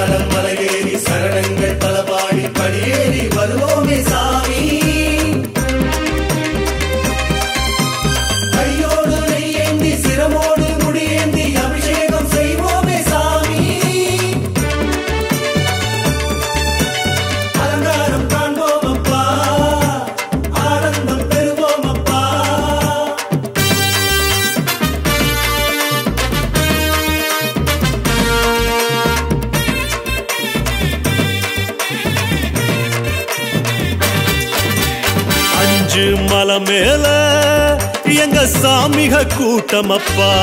அங்காளம் மலையேறி சரணங்கள் பல பாடி படியேறி வருவோமே சாமி கையோடு நெய்யேந்தி சிரமோடு முடியேந்தி அபிஷேகம் செய்வோமே சாமி அலங்காரம் காண்போம் அப்பா ஆனந்தம் பெறுவோம் அப்பா அஞ்சு மலை மேல எங்க சாமிக கூட்டமப்பா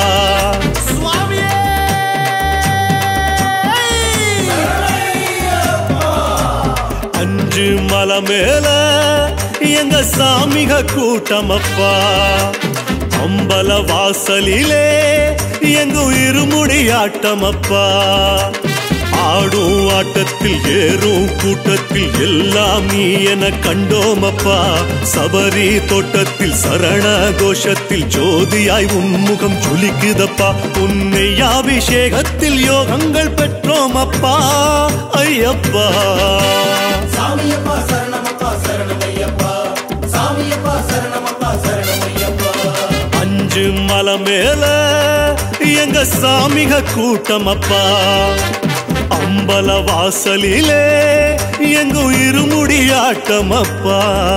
அஞ்சு மலை மேல எங்க சாமிக கூட்டமப்பா அம்பல வாசலிலே எங்க இருமுடி ஆட்டமப்பா ஆடும் ஆட்டத்தில் ஏறும் கூட்டத்தில் எல்லாம் நீ என கண்டோமப்பா சபரி தோட்டத்தில் சரண கோஷத்தில் ஜோதியாய் உன்முகம் ஜொலிக்குதப்பா உன்னை அபிஷேகத்தில் யோகங்கள் பெற்றோம் அப்பா ஐயப்பா சாமியப்பா சரணமப்பா சரணமையப்பா சாமியப்பா சரணமப்பா சரணமையப்பா அஞ்சு மலை மேல எங்க சாமிக கூட்டமப்பா அம்பல வாசலிலே எங்க இருமுடி ஆட்டமப்பா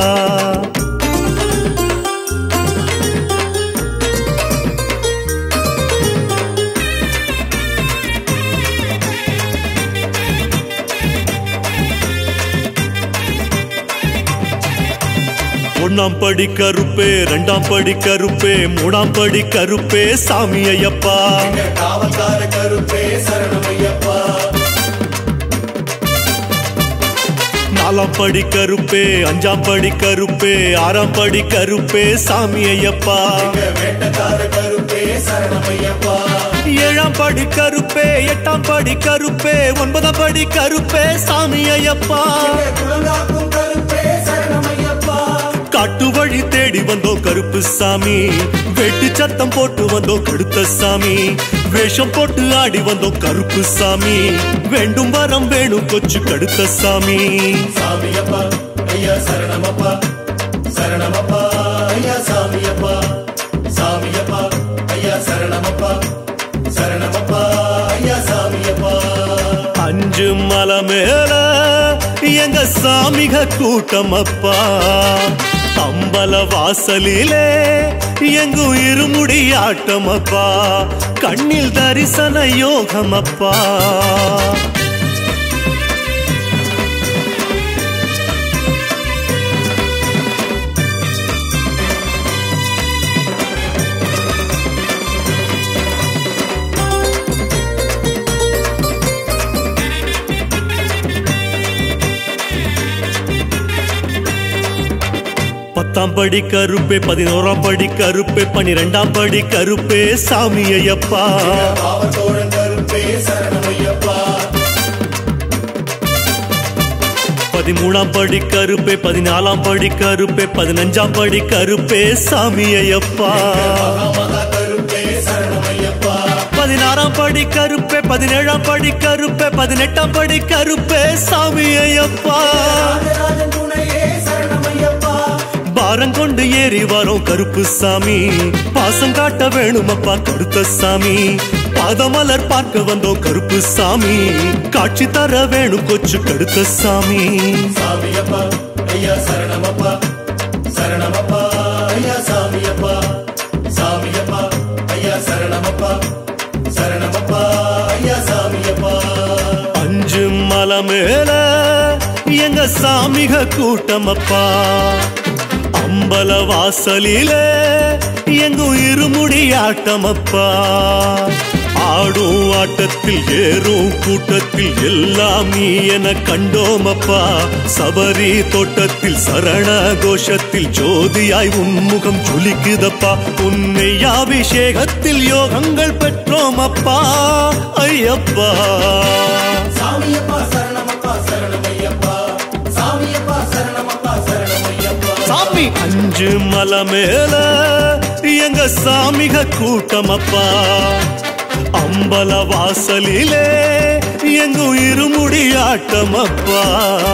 ஒண்ணாம் படி கருப்பே ரெண்டாம் படி கருப்பே மூணாம் படி கருப்பே சாமி ஐயப்பா எங்க காவல்கார கருப்பே சரணமையப்பா நாலாம் படி கருப்பே அஞ்சாம் படி கருப்பே ஆறாம் படி கருப்பே சாமி ஐயப்பா எங்க வேட்டக்கார கருப்பே சரணமையப்பா ஏழாம் படி கருப்பே எட்டாம் படி கருப்பே ஒன்பதாம் படி கருப்பே சாமி ஐயப்பா எங்க குலங்காக்கும் கருப்பே சரணமையப்பா காட்டு வழி தேடி வந்தோம் கருப்பு சாமி வெட்டு சத்தம் போட்டு வந்தோம் கடுத்த சாமி வேஷம் போட்டு ஆடி வந்தோம் கருப்பு சாமி வேண்டும் வரம் வேணும் கொச்சு கடுத்த சாமி சாமியப்பா ஐயா சரணமப்பா சரணமப்பா ஐயா சாமியப்பா சாமியப்பா ஐயா சரணமப்பா சரணமப்பா ஐயா சாமியப்பா அஞ்சு மலை மேல எங்க சாமிக கூட்டமப்பா அம்பல வாசலிலே எங்கும் இருமுடி ஆட்டமப்பா கண்ணில் தரிசன யோகமப்பா பத்தாம் படி கருப்பே பதினோராம் படி கருப்பே பனிரெண்டாம் படி கருப்பே சாமி ஐயப்பா பாவத்தோழன் கருப்பே சரணமையப்பா பதிமூணாம் படி கருப்பே பதினாலாம் படி கருப்பே பதினஞ்சாம் படி கருப்பே சாமி ஐயப்பா மகா கருப்பே சரணமையப்பா பதினாறாம் படி கருப்பே பதினேழாம் படி கருப்பே பதினெட்டாம் படி கருப்பே சாமி ஐயப்பா ராஜராஜன் துணையே சரணமையப்பா பாரம் கொண்டு ஏறி வரோம் கருப்பு சாமி பாசம் காட்ட வேணுமப்பா கருத்த சாமி பாதமலர் பார்க்க வந்தோம் கருப்பு சாமி காட்சி தர வேணும் கொச்சு கடுத்த சாமி சாமியப்பா ஐயா சரணமப்பா சரணமப்பா ஐயா சாமியப்பா சாமியப்பா ஐயா சரணமப்பா சரணமப்பா ஐயா சாமியப்பா அஞ்சு மலை மேல எங்க சாமிக கூட்டமப்பா அம்பல வாசலிலே எங்கும் இருமுடி ஆட்டமப்பா ஆடும் ஆட்டத்தில் ஏறும் கூட்டத்தில் எல்லாம் நீ என கண்டோமப்பா சபரி தோட்டத்தில் சரண கோஷத்தில் ஜோதியாய் உன்முகம் ஜொலிக்குதப்பா உன்னை அபிஷேகத்தில் யோகங்கள் பெற்றோம் அப்பா ஐயப்பா சாமியப்பா சரணமப்பா சரணமையப்பா சாமியப்பா சரணமப்பா சரணமையப்பா சாமி அஞ்சு மலை மேல எங்க சாமிக கூட்டமப்பா அம்பல வாசலிலே எங்கும் இருமுடி ஆட்டமப்பா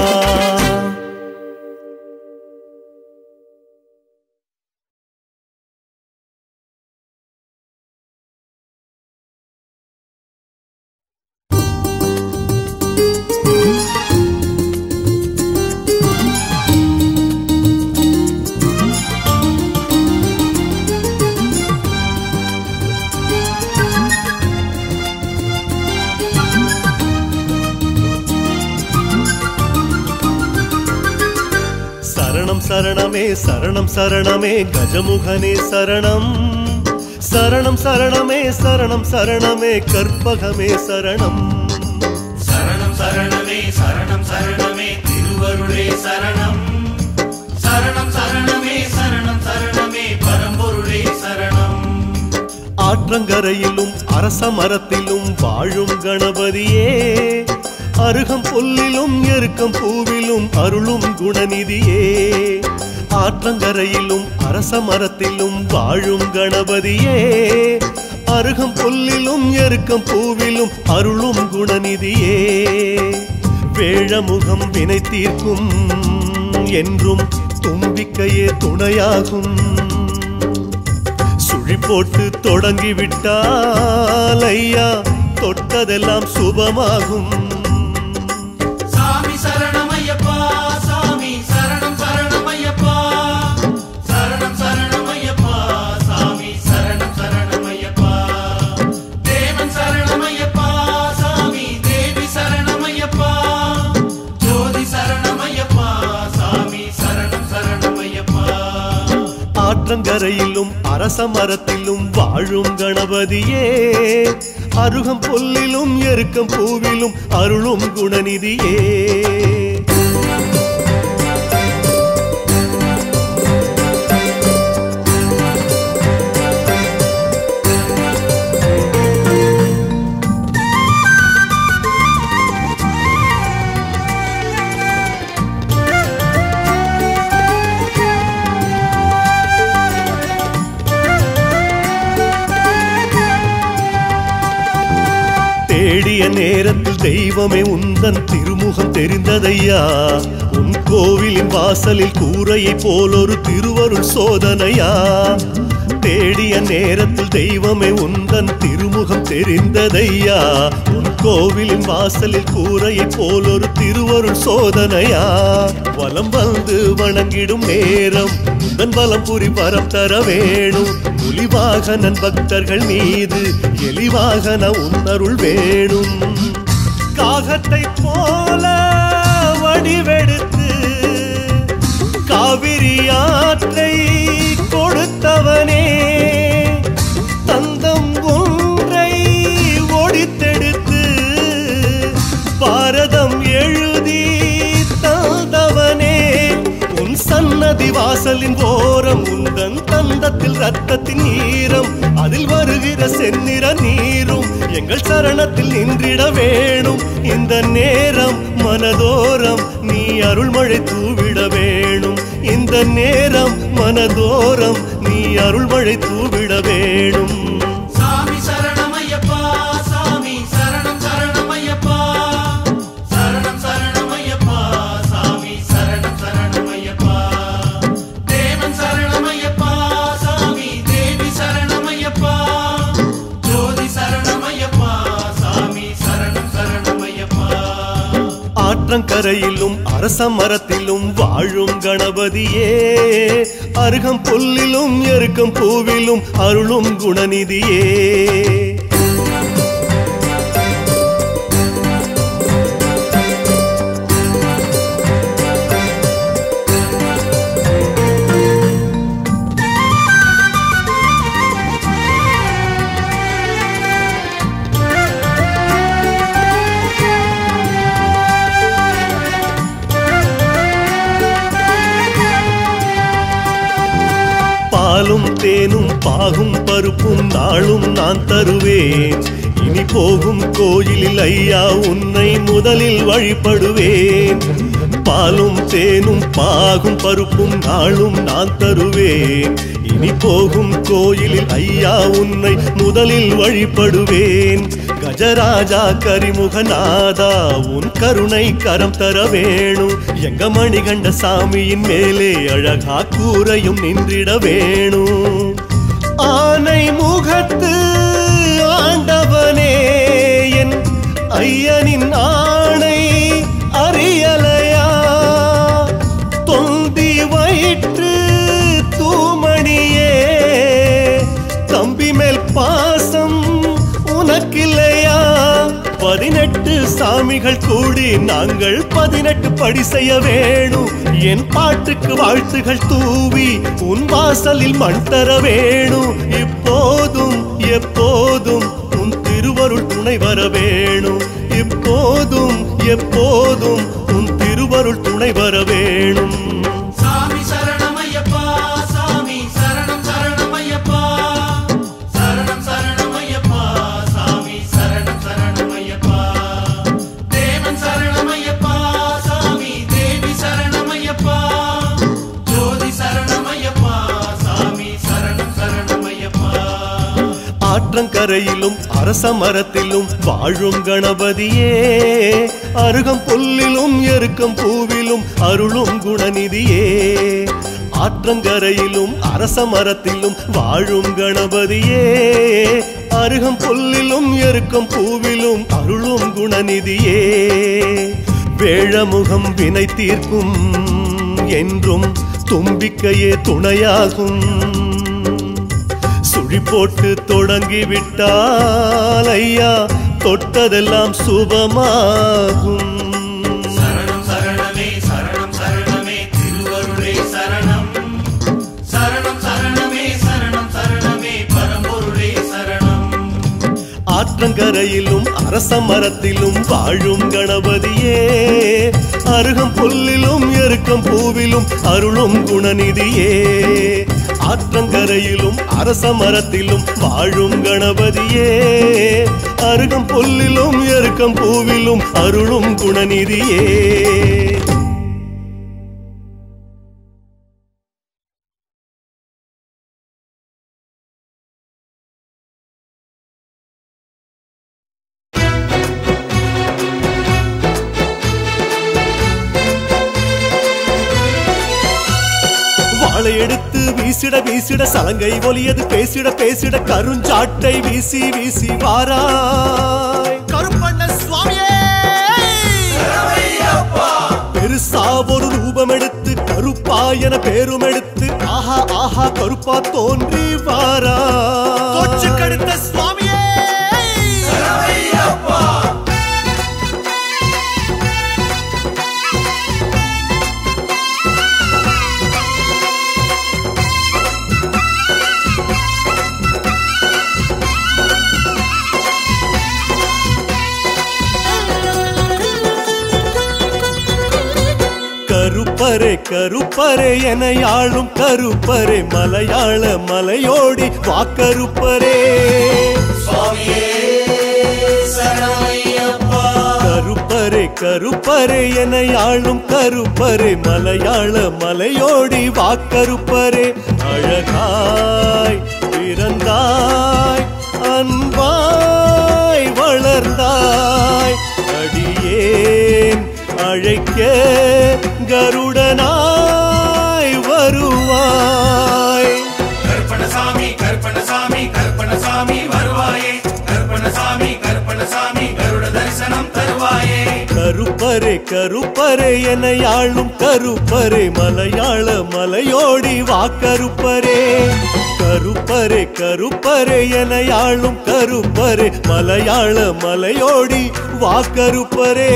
சரணம் சரணமே சரணம் சரணமே கஜமுகனே சரணம் சரணம் சரணமே சரணம் சரணமே கற்பகமே சரணம் சரணம் சரணமே சரணம் சரணமே திருவருளே சரணம் சரணம் சரணமே சரணம் சரணமே பரம்பொருளே சரணம் ஆற்றங்கரையிலும் அரச மரத்திலும் வாழும் கணபதியே அருகம் புல்லிலும் எருக்கம் பூவிலும் அருளும் குணநிதியே ஆற்றங்கரையிலும் அரச மரத்திலும் வாழும் கணபதியே அருகம் புல்லிலும் எருக்கம் பூவிலும் அருளும் குணநிதியே வேழமுகம் வினை தீர்க்கும் என்றும் தும்பிக்கையே துணையாகும் சுழி போட்டு தொடங்கி விட்டால் ஐயா தொட்டதெல்லாம் சுபமாகும் சாமி சரணமையப்பா சாமி சரணம் சரணமையப்பா சரணம் சரணமையப்பா சாமி சரணம் சரணமையப்பா தேவன் சரணமையப்பா சாமி தேவி சரணமையப்பா ஜோதி சரணமையப்பா சாமி சரணம் சரணமையப்பா ஆற்றங்கரையிலும் அரச மரத்திலும் வாழும் கணபதியே அருகம் புல்லிலும் எருக்கம் பூவிலும் அருளும் குணநிதியே தேடிய நேரத்தில் தெய்வமே உந்தன் திருமுகம் தெரிந்ததையா உன் கோவிலின் வாசலில் கூரையை போலொரு திருவருள் சோதனையா தேடிய நேரத்தில் தெய்வமே உந்தன் திருமுகம் தெரிந்ததையா உன் கோவிலின் வாசலில் கூரையை போலொரு திருவருள் சோதனையா வலம் வந்து வணங்கிடும் நேரம் உந்தன் வலம் புரி வரம் தர வேணும் புலிவாகனன் பக்தர்கள் மீது எலிவாகன உன்னருள் வேணும் காகத்தை போல வடிவெடுத்து காவிரி ஆற்றை கொடுத்தவனே தந்தம் ஒன்றை ஒடித்தெடுத்து பாரதம் எழுதி தந்தவனே உன் சன்னதி வாசலின் ஓரம் உந்தன் தந்தத்தில் ரத்தத்தின் ஈரம் அதில் வருகிற செந்நிற நீரும் எங்கள் சரணத்தில் நின்றிட வேணும் இந்த நேரம் மனதோரம் நீ அருள்மழை தூவிட வேணும் இந்த நேரம் மனதோரம் நீ அருள்மழை தூவிட வேணும் சாமி சரணமையப்பா சாமி சரணம் சரணமையப்பா சரணம் சரணமையப்பா சாமி சரணம் சரணமையப்பா தேவன் சரணமையப்பா சாமி தேவி சரணமையப்பா ஜோதி சரணமையப்பா சாமி சரணம் சரணமையப்பா ஆற்றங்கரையிலும் அரச மரத்திலும் வாழும் கணபதியே அருகம் புல்லிலும் எருக்கம் பூவிலும் அருளும் குணநிதியே பாலும் தேனும் பாகும் பருப்பும் நாளும் நான் தருவேன் இனி போகும் கோயிலில் ஐயா உன்னை முதலில் வழிபடுவேன் பாலும் தேனும் பாகும் பருப்பும் நாளும் நான் தருவேன் இனி போகும் கோயிலில் ஐயா உன்னை முதலில் வழிபடுவேன் கஜராஜா கரிமுகநாதா உன் கருணை கரம் தர வேணும் எங்க மணிகண்ட சாமியின் மேலே அழகா கூரையும் நின்றிட வேணும் ஆனை முகத்து ஆண்டவனே என் ஐயனின் ஆணை அறியலையா தொந்தி வயிற்று தூமணியே தம்பி மேல் பாசம் உனக்கில்லையா பதினெட்டு சாமிகள் கூடி நாங்கள் பதினெட்டு படி செய்ய வேணும் என் பாட்டுக்கு வாழ்த்துகள் தூவி உன் வாசலில் மண் தர வேணும் இப்போதும் எப்போதும் உன் திருவருள் துணை வர வேணும் இப்போதும் எப்போதும் உன் திருவருள் துணை வர வேணும் சாமி சரணமையப்பா சாமி சரணம் சரணமையப்பா சரணம் சரணமையப்பா சாமி சரணம் சரணமையப்பா தேவன் சரணமையப்பா சாமி தேவி சரணமையப்பா ஜோதி சரணமையப்பா சாமி சரணம் சரணமையப்பா ஆற்றங்கரையிலும் அரச மரத்திலும் வாழும் கணபதியே அருகம் புல்லிலும் எருக்கம் பூவிலும் அருளும் குணநிதியே ஆற்றங்கரையிலும் அரச மரத்திலும் வாழும் கணபதியே அருகம் புல்லிலும் எருக்கம் பூவிலும் அருளும் குணநிதியே வேழமுகம் வினை தீர்க்கும் என்றும் தும்பிக்கையே துணையாகும் சுழி போட்டு தொடங்கி விட்டால் ஐயா தொட்டதெல்லாம் சுபமாகும் சரணம் சரணமே சரணம் சரணமே திருவருளே சரணம் சரணம் சரணமே சரணம் சரணமே பரம்பொருளே சரணம் ஆற்றங்கரையிலும் அரச மரத்திலும் வாழும் கணபதியே அருகம் புல்லிலும் எருக்கம் பூவிலும் அருளும் குணநிதியே ஆற்றங்கரையிலும் அரச மரத்திலும் வாழும் கணபதியே அருகம் புல்லிலும் எருக்கம் பூவிலும் அருளும் குணநிதியே வாளை எடுத்து வீசிட வீசிட சலங்கை ஒலியது பேசிட பேசிட கருஞ்சாட்டை வீசி வீசி வாராய் கருப்பண்ண சுவாமியே பெருசா ஒரு ரூபம் எடுத்து கருப்பா என பேரும் எடுத்து ஆஹா ஆஹா கருப்பா தோன்றி வாரா கொச்சு கடுத்த சுவாமியே கருப்பரே கருப்பரே என யாழும் கருப்பரே மலையாள மலையோடி வாக்கருப்பரே சுவாமியே சரணமையப்பா கருப்பரே கருப்பரே என யாழும் கருப்பரே மலையாள மலையோடி வாக்கருப்பரே அழகாய் பிறந்தாய் அன்பாய் வளர்ந்தாய் அடியேன் அழைக்க கருடனாய் வருவாய் கற்பனசாமி கற்பனசாமி கற்பனசாமி வருவாயே கற்பனசாமி கற்பனசாமி கருட தரிசனம் தருவாயே கருப்பரே கருப்பரே என யாழும் கருப்பரே மலையாள மலையோடி வாக்கருப்பரே கருப்பரே கருப்பரே என யாழும் கருப்பரே மலையாள மலையோடி வாக்கருப்பரே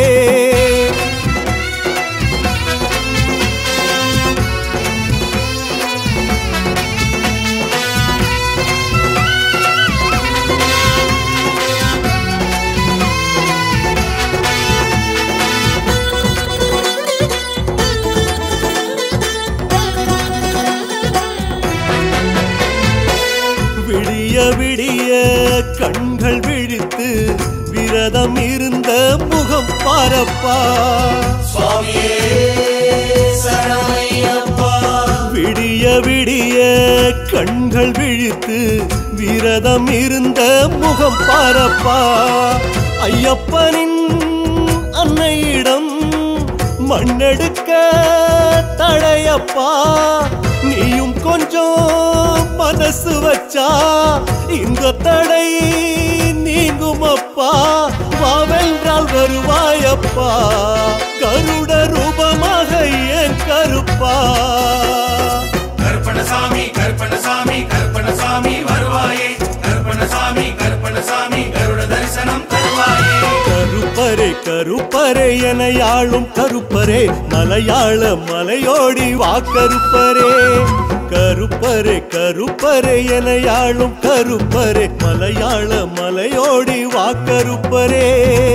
விடிய விடிய கண்கள் விழித்து விரதம் இருந்த முகம் பாரப்பா சுவாமியே சரணமையப்பா விடிய விடிய கண்கள் விழித்து விரதம் இருந்த முகம் பாரப்பா ஐயப்பனின் அன்னையிடம் மண்ணெடுக்க தடையப்பா நீயும் கொஞ்சம் மனசு வச்சா இந்த தடை நீங்கும் அப்பா வாவென்றால் வருவாயப்பா கருட ரூபமாக ஏன் கருப்பா கற்பனசாமி கற்பனசாமி கற்பனசாமி வருவாயே கற்பனசாமி கற்பனசாமி கருட தரிசனம் தருவாயே கருப்பரே கருப்பரே என யாழும் கருப்பரே மலையாள மலையோடி வா கருப்பரே கருப்பரே கருப்பரே என யாழும் கருப்பரே மலையாள மலையோடி வா கருப்பரே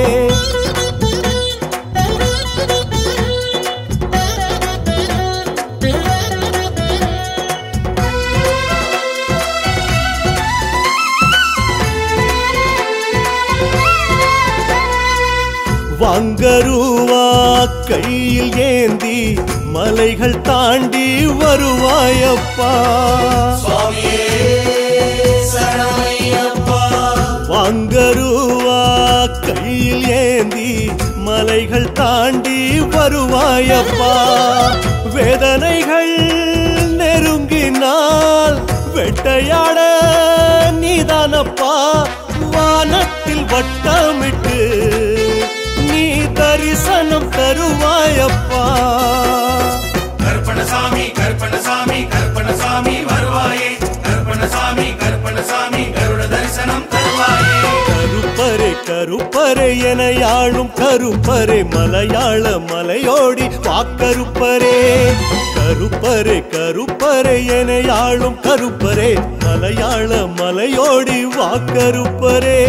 வாங்கருவா கையில் ஏந்தி மலைகள் தாண்டி வருவாயப்பா சுவாமியே சரணமையப்பா வாங்கருவா கையில் ஏந்தி மலைகள் தாண்டி வருவாயப்பா வேதனைகள் நெருங்கினால் வெட்டையாட நீதானப்பா வானத்தில் வட்டமிட்டு நீ தரிசனம் தருவாயப்பா கற்பனசாமி கற்பனசாமி கற்பனசாமி வருவாயே கற்பனசாமி கற்பனசாமி கருட தரிசனம் தருவாயே கருப்பரே கருப்பரே என யாழும் கருப்பரே மலையாள மலையோடி வாக்கருப்பரே கருப்பரே கருப்பரே என யாழும் கருப்பரே மலையாள மலையோடி வாக்கருப்பரே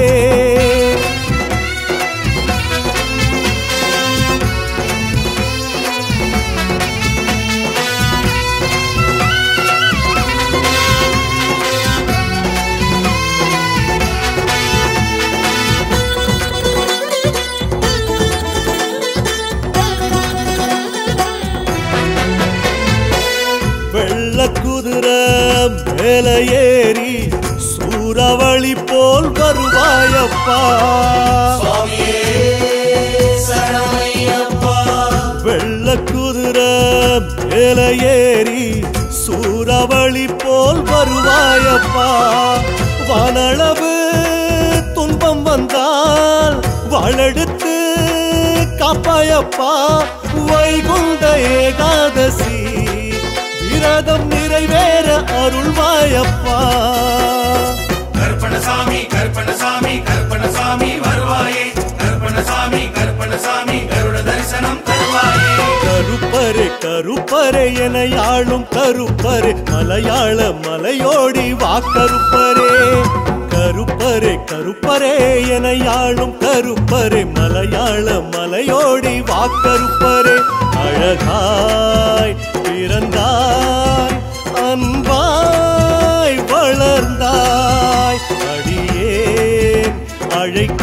வெள்ள குதிரை மேல ஏறி சூறாவளி போல் வருவாயப்பா சுவாமியே சரணமையப்பா வெள்ள குதிரை மேல ஏறி சூறாவளி போல் வருவாயப்பா வானளவு துன்பம் வந்தால் வாழெடுத்து காப்பாயப்பா வைகுண்ட ஏகாதசி விரதம் நிறைவேற அருள்வாயப்பா கற்பனசாமி கற்பனசாமி கற்பனசாமி வருவாயே கற்பனசாமி கற்பனசாமி கருட தரிசனம் தருவாயே கருப்பரே கருப்பரே என யாழும் கருப்பரே மலையாள மலையோடி வா கருப்பரே கருப்பரே கருப்பரே என யாழும் கருப்பரே மலையாள மலையோடி வா கருப்பரே அழகாய் பிறந்தாய் அன்பாய் வளர்ந்தாய் அடியேன் அழைக்க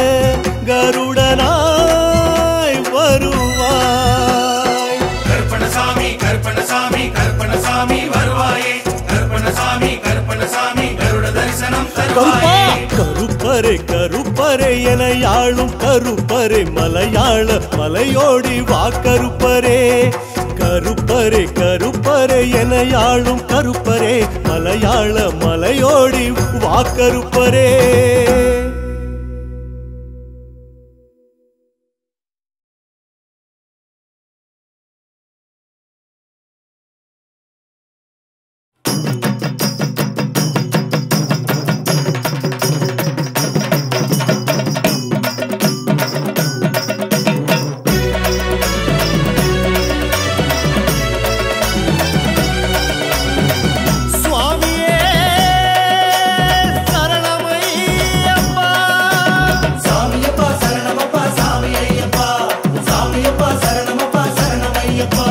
கருடனாய் வருவாய் கற்பனசாமி கற்பனசாமி கற்பனசாமி வருவாயே கற்பனசாமி கற்பனசாமி கருட தரிசனம் கருப்பா தருவாயே கருப்பரே கருப்பரே என யாழும் கருப்பரே மலையாள மலையோடி வா கருப்பரே கருப்பரே கருப்பரே என யாழும் கருப்பரே மலையாள மலையோடி வா கருப்பரே சுவாமியே சரணமையப்பா சாமியப்பா சரணமப்பா சாமி ஐயப்பா சாமியப்பா சரணமப்பா சரணமையப்பா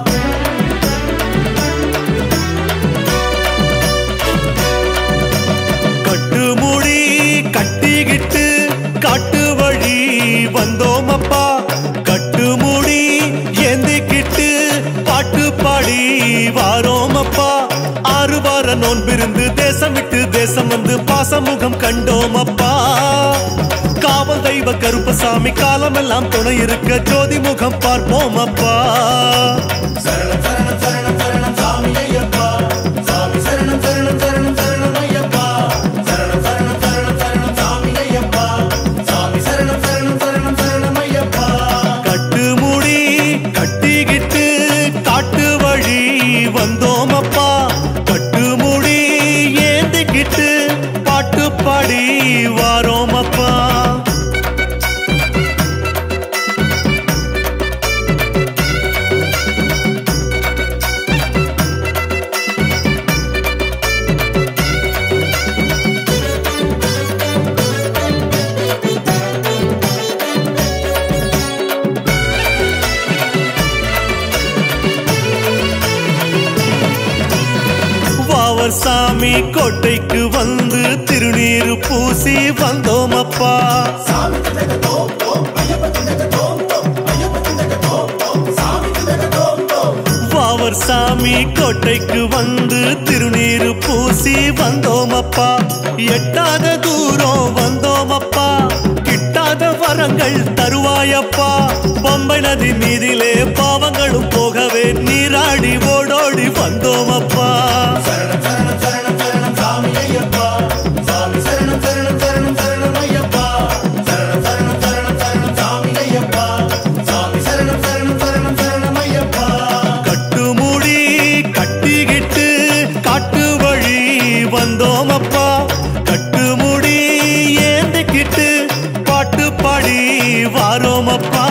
கட்டுமுடி கட்டிக்கிட்டு காட்டு வழி வந்தோமப்பா கட்டுமுடி ஏந்திக்கிட்டு பாட்டு பாடி வாரோமப்பா நோன்பிருந்து தேசம் விட்டு தேசம் வந்து பாசமுகம் கண்டோம் அப்பா காவல் தெய்வ கருப்பசாமி காலமெல்லாம் துணை இருக்க ஜோதி முகம் பார்ப்போம் அப்பா சரணம் சரணம் சரணம் சரணம் சாமி ஐயப்பா சாமி சரணம் சரணம் சரணம் சரணம் ஐயப்பா சரணம் சரணம் சரணம் சரணம் சாமி ஐயப்பா சாமி சரணம் சரணம் சரணம் சரணம் ஐயப்பா கட்டுமுடி கட்டிக்கிட்டு காட்டு வழி வந்தோம் அப்பா கட்டுமுடி ஏந்திக்கிட்டு பாட்டு பாடி வாரோம் அப்பா வாவர் சாமி கோட்டைக்கு வந்து திருநீரு பூசி வந்தோம் அப்பா சாமி திண்டக தோம் தோம் ஐயப்ப திண்டக தோம் தோம் ஐயப்ப திண்டக தோம் தோம் சாமி திண்டக தோம் தோம் வாவர் சாமி கோட்டைக்கு வந்து திருநீரு பூசி வந்தோம் அப்பா எட்டாத தூரம் வந்தோம் அப்பா கிட்டாத வரங்கள் தருவாயப்பா பம்பை நதி மீதிலே பாவங்களும் போகவே நீராடி ஓடோடி வந்தோம் அப்பா சரணம் சரணம் சரணம் சரணம் சாமி ஐயப்பா சாமி சரணம் சரணம் சரணம் சரணம் ஐயப்பா சரணம் சரணம் சரணம் சரணம் சாமி ஐயப்பா சாமி சரணம் சரணம் சரணம் சரணம் ஐயப்பா கட்டுமுடி கட்டிக்கிட்டு காட்டு வழி வந்தோம் அப்பா கட்டுமுடி ஏந்திக்கிட்டு பாட்டு பாடி வாரோம் அப்பா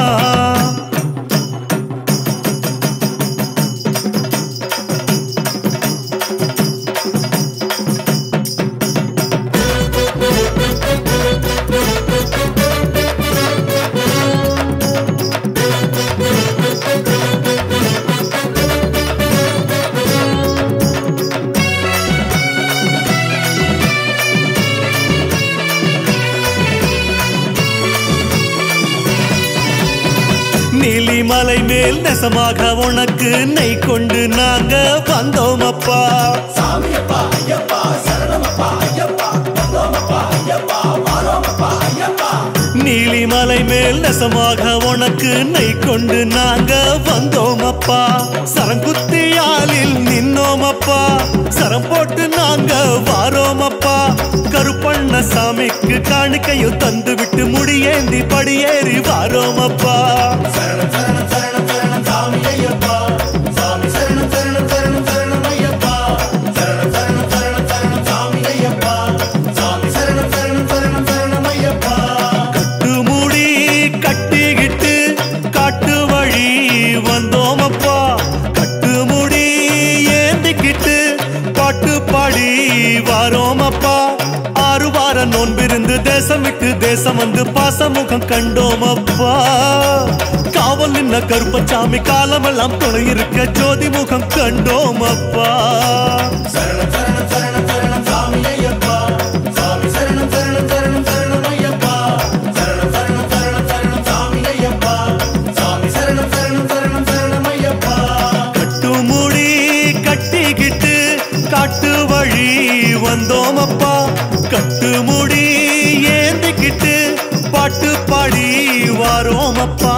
நீலிமலை மேல் நெசமாக உனக்கு நெய் கொண்டு நாங்க வந்தோம் அப்பா சாமி அப்பா ஐயப்பா சரணமப்பா ஐயப்பா வந்தோமப்பா ஐயப்பா வாரோமப்பா ஐயப்பா நீலிமலை மேல் நெசமாக உனக்கு நெய் கொண்டு நாங்க வந்தோம் அப்பா சரங்குத்தியாலில் நின்னோம் அப்பா சரம் போட்டு நாங்க வாரோம் அப்பா கருப்பண்ண சாமிக்கு காணிக்கையும் தந்து விட்டு முடியேந்தி படியேறி வாரோம் அப்பா சரணம் சரணம் சரணம் சரணம் சாமி ஐயப்பா சாமி சரணம் சரணம் சரணம் சரணம் ஐயப்பா சரணம் சரணம் சரணம் சரணம் சாமி ஐயப்பா சாமி சரணம் சரணம் சரணம் சரணம் ஐயப்பா கட்டுமுடி கட்டிக்கிட்டு காட்டு வழி வந்தோம் அப்பா கட்டுமுடி ஏந்திக்கிட்டு பாட்டு பாடி வாரோம் அப்பா ஆறு வார நோன்பிருந்து தேசம் விட்டு தேசம் வந்து பாசமுகம் கண்டோம் அப்பா காவல் நின்ன கருப்பசாமி காலமெல்லாம் துணை இருக்க ஜோதி முகம் கண்டோம் அப்பா சரணம் சரணம் சரணம் சரணம் சாமி ஐயப்பா சாமி சரணம் சரணம் சரணம் சரணம் ஐயப்பா சரணம் சரணம் சரணம் சரணம் சாமி ஐயப்பா சாமி சரணம் சரணம் சரணம் சரணம் ஐயப்பா கட்டுமுடி கட்டிக்கிட்டு காட்டு வழி வந்தோம் அப்பா கட்டுமுடி ஏந்திக்கிட்டு பாட்டு பாடி வாரோம் அப்பா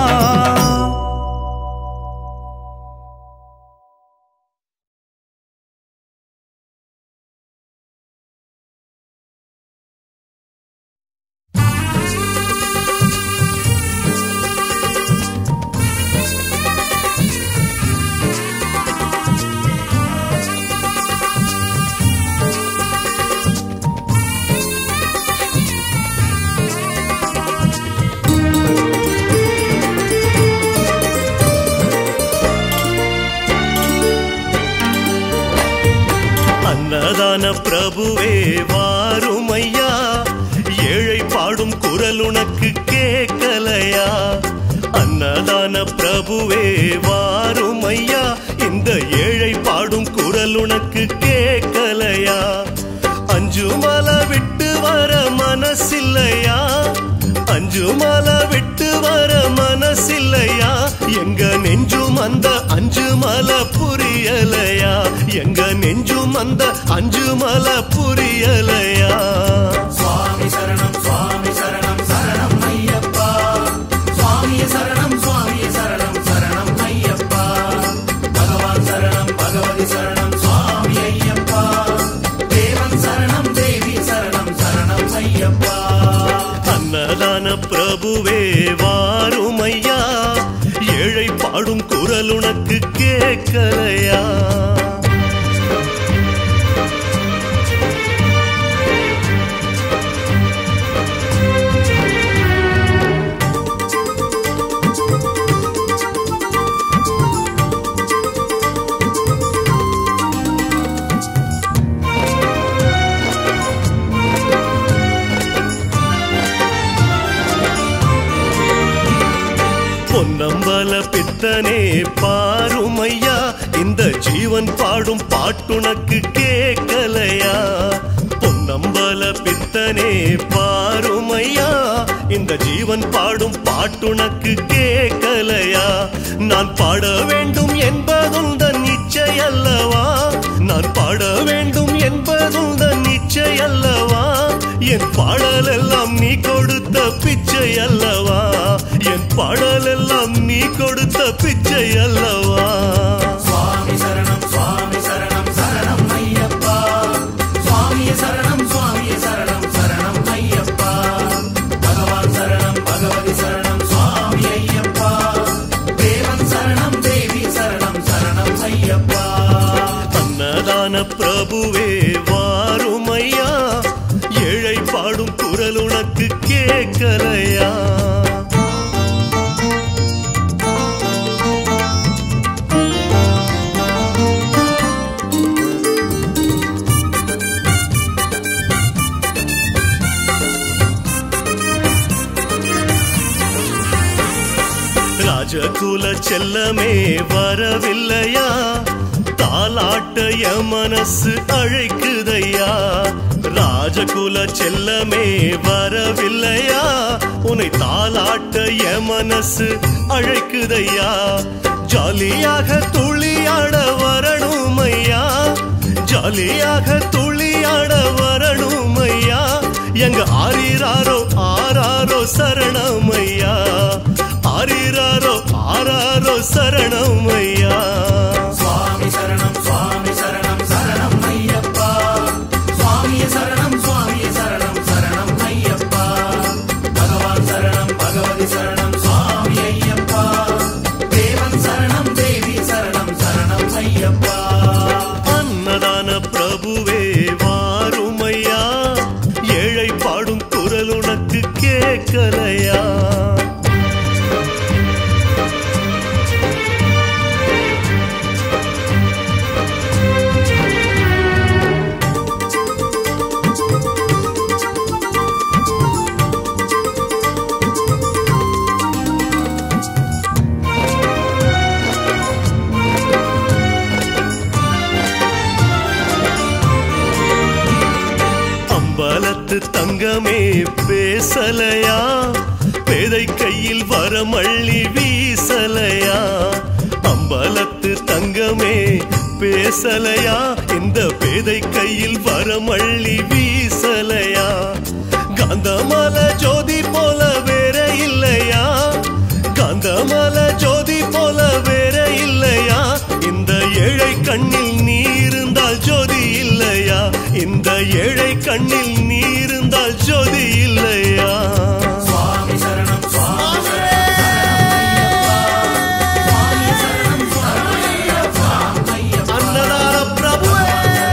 அன்னதான பிரபுவே வாரும் ஐயா ஏழை பாடும் குரல் உனக்கு கேட்கலையா அன்னதான பிரபுவே வாரும் ஐயா இந்த ஏழை பாடும் குரல் உனக்கு கேட்கலையா அஞ்சு மலை விட்டு வர மனசில்லையா அஞ்சு மலை விட்டு வர மன மனசில்லையா எங்க நெஞ்சும் அந்த அஞ்சு மலை புரியலையா எங்க நெஞ்சும் அந்த அஞ்சு மலை புரியலையா சுவாமி சரணம் சுவாமி சரணம் சரணம் ஐயப்பா சுவாமிய சரணம் சுவாமிய சரணம் சரணம் ஐயப்பா பகவான் சரணம் பகவதி சரணம் சுவாமி ஐயப்பா தேவன் சரணம் தேவி சரணம் சரணம் ஐயப்பா அன்னதான பிரபுவே வாருமையா ஏழை பாடும் குரல் உனக்கு கேட்கலையா பொன்னம்பல பித்தனே பாருமையா இந்த ஜீவன் பாடும் பாட்டுனக்கு கேட்கலையா பொன்னம்பல பித்தனே பாருமையா இந்த ஜீவன் பாடும் பாட்டுனக்கு கேட்கலையா நான் பாட வேண்டும் என்பதுந்தன் நிச்சய அல்லவா நான் பாட வேண்டும் என்பதுந்தன் நிச்சய அல்லவா என் பாடல் எல்லாம் நீ கொடுத்த பிச்சை அல்லவா என் பாடல் எல்லாம் நீ கொடுத்த பிச்சை அல்லவா சுவாமி சரணம் சுவாமி சரணம் சரணம் ஐயப்பா சுவாமிய சரணம் சுவாமிய சரணம் சரணம் ஐயப்பா பகவான் சரணம் பகவதி சரணம் சுவாமி ஐயப்பா தேவன் சரணம் தேவி சரணம் சரணம் ஐயப்பா அன்னதான பிரபுவே வாருமையா ஏழை பாடும் குரல் உனக்கு கேட்கலையா ராஜகுல செல்லமே வரவில்லையா தாலாட்டைய மனசு அழைக்குதையா ராஜகுல செல்லமே வரவில்லையா உன்னை தாலாட்டைய மனசு அழைக்குதையா ஜாலியாக துளியாட வரணுமையா ஜாலியாக துளியாட வரணுமையா எங்க ஆரிராரோ ஆராரோ சரணமையா ஆரிராரோ ஆராரோ சரணமையா சுவாமி சரணம் சுவாமி சரணம் சரணம் ஐயப்பா சுவாமிய சரணம் சுவாமிய சரணம் சரணம் ஐயப்பா பகவான் சரணம் பகவதி சரணம் சுவாமி ஐயப்பா தேவன் சரணம் தேவி சரணம் சரணம் ஐயப்பா அன்னதான பிரபுவே வாருமையா ஏழை பாடும் குரல் உனக்கு கேட்கலையா அம்பலத்து தங்கமே பேசலையா பேதை கையில் வரமள்ளி வீசலையா அம்பலத்து தங்கமே பேசலையா இந்த பேதை கையில் வரமள்ளி வீசலையா காந்தமல ஜோதி போல வேற இல்லையா காந்தமல ஜோதி போல வேற இல்லையா இந்த ஏழை கண்ணில் நீ இருந்தால் ஜோதி இல்லையா இந்த ஏழை கண்ணில் நீ இருந்தால் ஜோதி இல்லையா சுவாமி சரணம் சுவாமி சரணம் ஐயப்பா அன்னதான பிரபுவே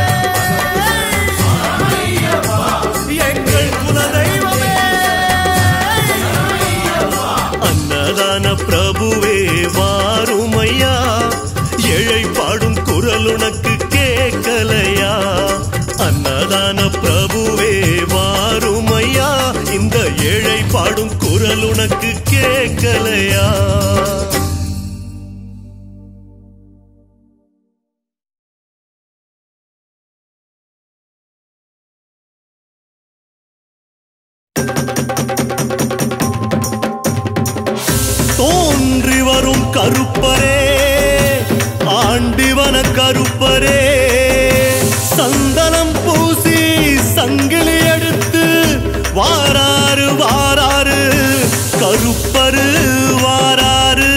எங்கள் குலதெய்வமே அன்னதான பிரபுவே வாருமையா ஏழை பாடும் குரல் உனக்கு கேட்கலையா அன்னதான பிரபுவே வாருமையா இந்த ஏழை பாடும் குரல் உனக்கு கேட்கலையா தோன்றி வரும் கருப்பரே ஆண்டிவன கருப்பரே சந்தனம் பூசி சங்கிலி எடுத்து வாராரு வாராரு கருப்பரு வாராரு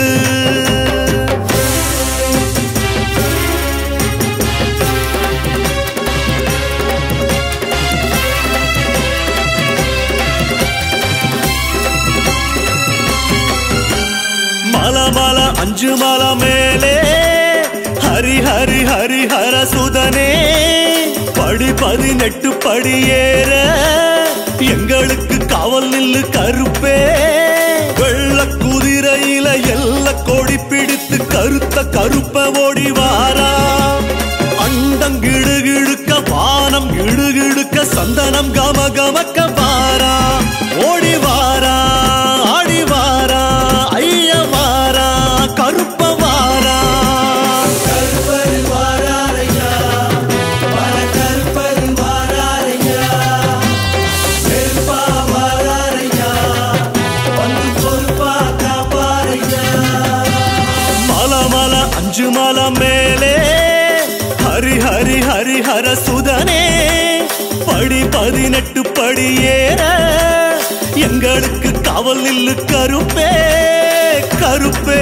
மல மல அஞ்சு மல மேலே ஹரி ஹரி ஹரி ஹர சுதனே படி பதினெட்டு படி ஏற எங்களுக்கு காவல் நில்லு கருப்பே வெள்ள குதிரையில எல்ல கொடி பிடித்து கருத்த கருப்ப ஓடி வாரா அண்டம் கிடுகிடுக்க வானம் கிடுகிடுக்க சந்தனம் கம கமக்க வாரா ஓடி வாரா ஆடி வாரா ஐய வாரா கருப்ப வாரா கருப்பர் வாராரையா வர கருப்பர் வாராரையா நெருப்பா வாராரையா வந்து பொறுப்பா காப்பாரையா மல மல அஞ்சு மல மேலே ஹரி ஹரி ஹரி ஹர சுதனே படி பதினெட்டு படி ஏற எங்களுக்கு காவல் நில்லு கருப்பே கருப்பே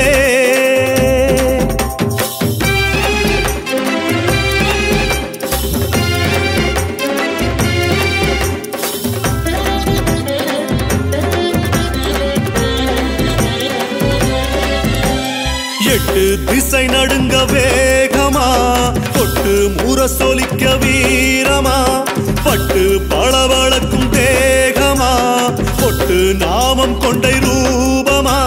எட்டு திசை நடுங்க வேகமா கொட்டு முரசொலிக்க வீரமா பட்டு பளபளக்கும் தேகமா கொட்டு நாமம் கொண்டை ரூபமா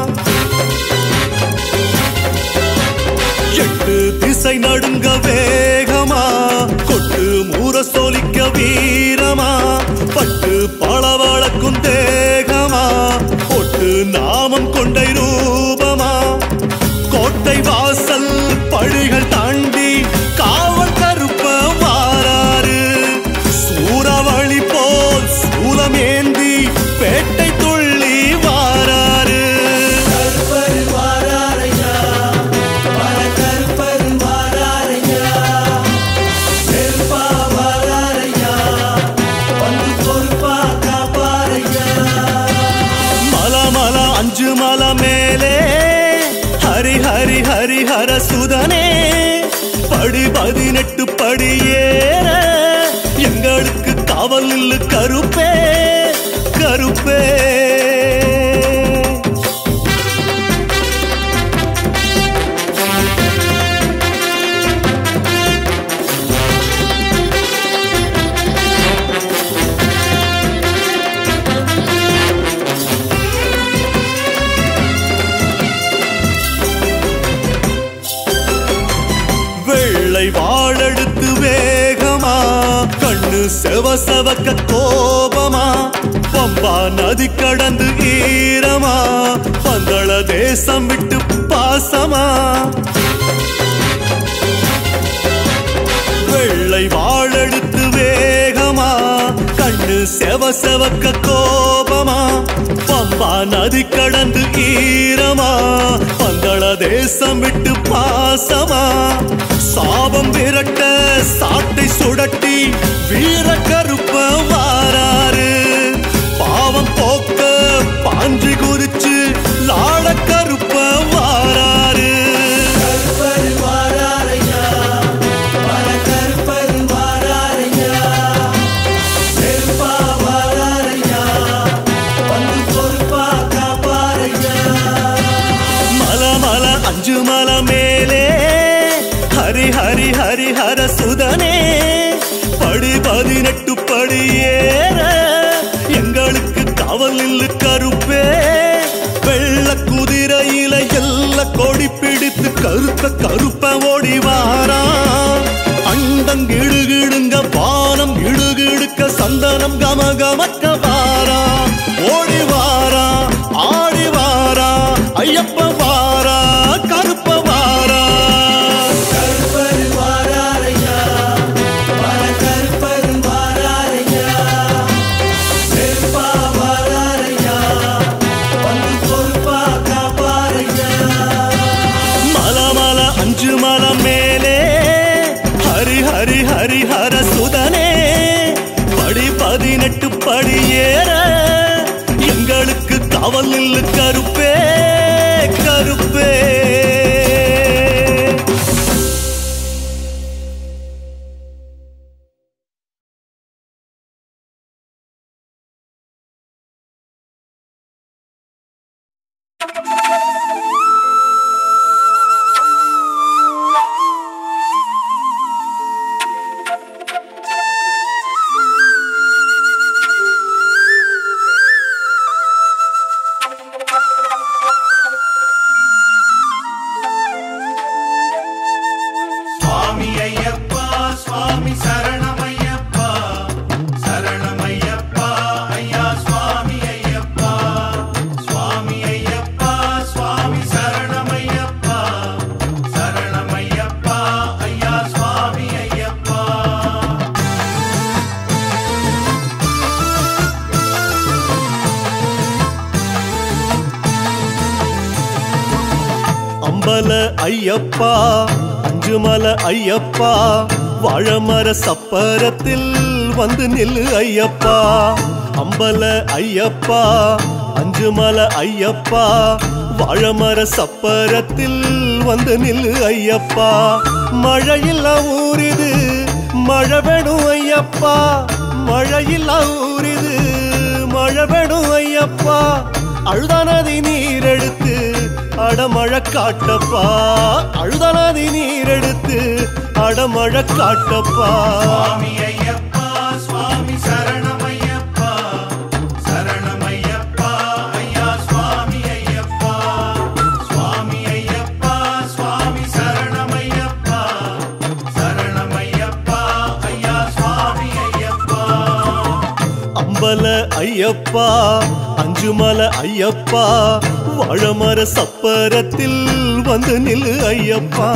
எட்டு திசை நடுங்க வேகமா கொட்டு முரசொலிக்க வீரமா பட்டு பளபளக்கும் தேகமா கொட்டு நாமம் கொண்டை ரூபமா கோட்டை வாசல் பழிகள் தாண்டி காவல் கருப்ப வாராரு சூறாவளி போல் சூலமேந்தி பேட்டை துள்ளி வாராரு கருப்பர் வாராரையா வர கருப்பர் வாராரையா நெருப்பா வாராரையா வந்து பொறுப்பா காப்பாரையா மல மல அஞ்சு மல மேலே ஹரி ஹரி ஹரி ஹர சுதனே படி பதினெட்டு படி ஏற எங்களுக்கு காவல் நில்லு கருப்பே கருப்பே வெள்ளை வாழெடுத்து வேகமா கண்ணு செவ செவக்க கோபமா பம்பா நதி கடந்து ஈரமா பந்தள தேசம் விட்டு பாசமா வெள்ளை வாழெடுத்து வேகமா கண்ணு செவ செவக்க கோபமா பம்பா நதி கடந்து ஈரமா பந்தள தேசம் விட்டு பாசமா சாபம் விரட்ட சாட்டை சுடட்டி வீர கருப்ப வாராரு பாவம் போக்க பாஞ்சி குறிச்சு லாட கருப்ப வாராரு கருப்பர் வாராரையா வர கருப்பர் வாராரையா நெருப்பா வாராரையா வந்து பொறுப்பா காப்பாரையா மல மல அஞ்சு மல மேலே ஹரி ஹரி ஹரி ஹர சுதனே படி பதினெட்டு படி ஏற எங்களுக்கு காவல் நில்லு கருப்பே வெள்ள குதிரையில எல்ல கொடி பிடித்து கருத்த கருப்ப ஓடி வாரா அண்டம் கிடுகிடுங்க வானம் இடுகிடுக்க சந்தனம் கம கமக்க வாரா ஓடி வாரா ஆடி வாரா ஐயப்ப வாரா கருப்ப வாரா கருப்பர் வாராரையா வர கருப்பர் வாராரையா நெருப்பா வாராரையா வந்து பொறுப்பா காப்பாரையா காவல் நில்லு கருப்பே கருப்பே சுவாமி ஐயப்பா சுவாமி சரணமையப்பா சரணமையப்பா ஐயா சுவாமி ஐயப்பா சுவாமி ஐயப்பா சுவாமி சரணமையப்பா சரணமையப்பா ஐயா சுவாமி ஐயப்பா அம்பல ஐயப்பா அஞ்சுமல ஐயப்பா வாழமர சப்பரத்தில் வந்து நில்லு ஐயப்பா அம்பல ஐயப்பா அஞ்சுமல ஐயப்பா வாழமர சப்பரத்தில் வந்து நில்லு ஐயப்பா மழையில்ல ஊரிது மழை வேணும் ஐயப்பா மழையில்ல ஊரிது மழை வேணும் ஐயப்பா அழுதானதி நீர் எடுத்து அடமழை காட்டப்பா அழுதானதி நீர் எடுத்து அடமழை காட்டப்பா சுவாமி ஐயப்பா சுவாமி சரணமையப்பா சரணமையப்பா ஐயா சுவாமி ஐயப்பா சுவாமி ஐயப்பா சுவாமி சரணமையப்பா சரணமையப்பா ஐயா சுவாமி ஐயப்பா அம்பல ஐயப்பா அஞ்சுமல ஐயப்பா வாழமர சப்பரத்தில் வந்து நில்லு ஐயப்பா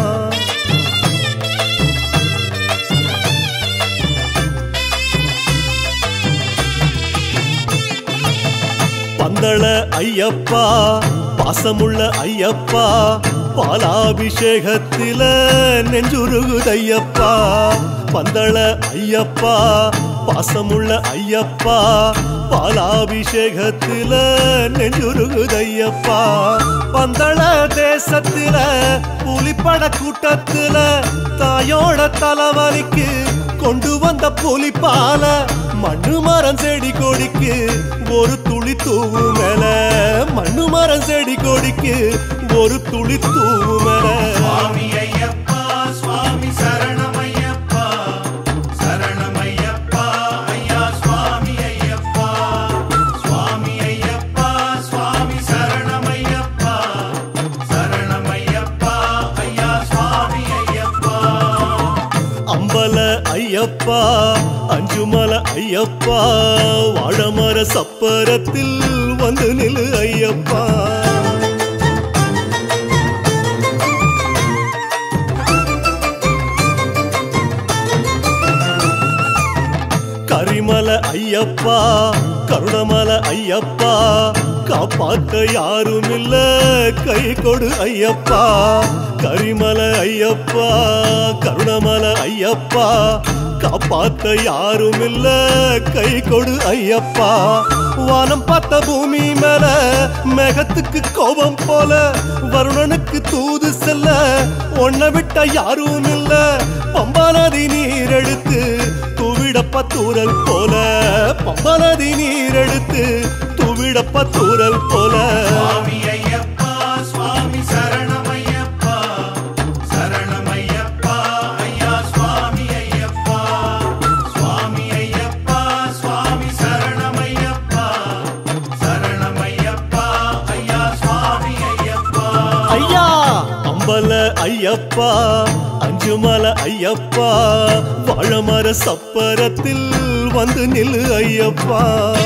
பந்தள ஐயப்பா பாசமுள்ள ஐயப்பா பாலாபிஷேகத்தில நெஞ்சுருகுதையப்பா பந்தள ஐயப்பா பாசமுள்ள ஐயப்பா பாலாபிஷேகத்தில நெஞ்சுருகுதையப்பா பந்தள தேசத்தில புலிப்பட கூட்டத்தில தாயோட தலைவலிக்கு கொண்டு வந்த புலிப்பால மண்ணு மரம் செடி கொடிக்கு ஒரு துளி தூவு மேல மண்ணு மரம் செடி கொடிக்கு ஒரு துளி தூவு மேல சுவாமி ஐயப்பா சுவாமி சரணமையப்பா சரணமையப்பா ஐயா சுவாமி ஐயப்பா சுவாமி ஐயப்பா சுவாமி சரணமையப்பா சரணமையப்பா ஐயா சுவாமி ஐயப்பா அம்பல ஐயப்பா அஞ்சுமல ஐயப்பா வாழமர சப்பரத்தில் வந்து நில்லு ஐயப்பா கரிமல ஐயப்பா கருணமல ஐயப்பா காப்பாத்த யாரும் இல்ல கை கொடு ஐயப்பா கரிமல ஐயப்பா கருணமல ஐயப்பா காப்பாத்த யாரும் இல்ல கை கொடு ஐயப்பா வானம் பார்த்த பூமி மேல மேகத்துக்கு கோபம் போல வருணனுக்கு தூது செல்ல ஒன்ன விட்ட யாரும் இல்ல பம்பா நதி நீர் எடுத்து தூவிடப்ப தூரல் போல பம்பா நதி நீர் எடுத்து தூவிடப்ப தூரல் போல சுவாமி ஐயப்பா சுவாமி சரணமையப்பா சரணமையப்பா ஐயா சுவாமி ஐயப்பா சுவாமி ஐயப்பா சுவாமி சரணமையப்பா சரணமையப்பா ஐயா சுவாமி ஐயப்பா ஐயா அம்பல ஐயப்பா அஞ்சுமல ஐயப்பா வாழமர சப்பரத்தில் வந்து நில்லு ஐயப்பா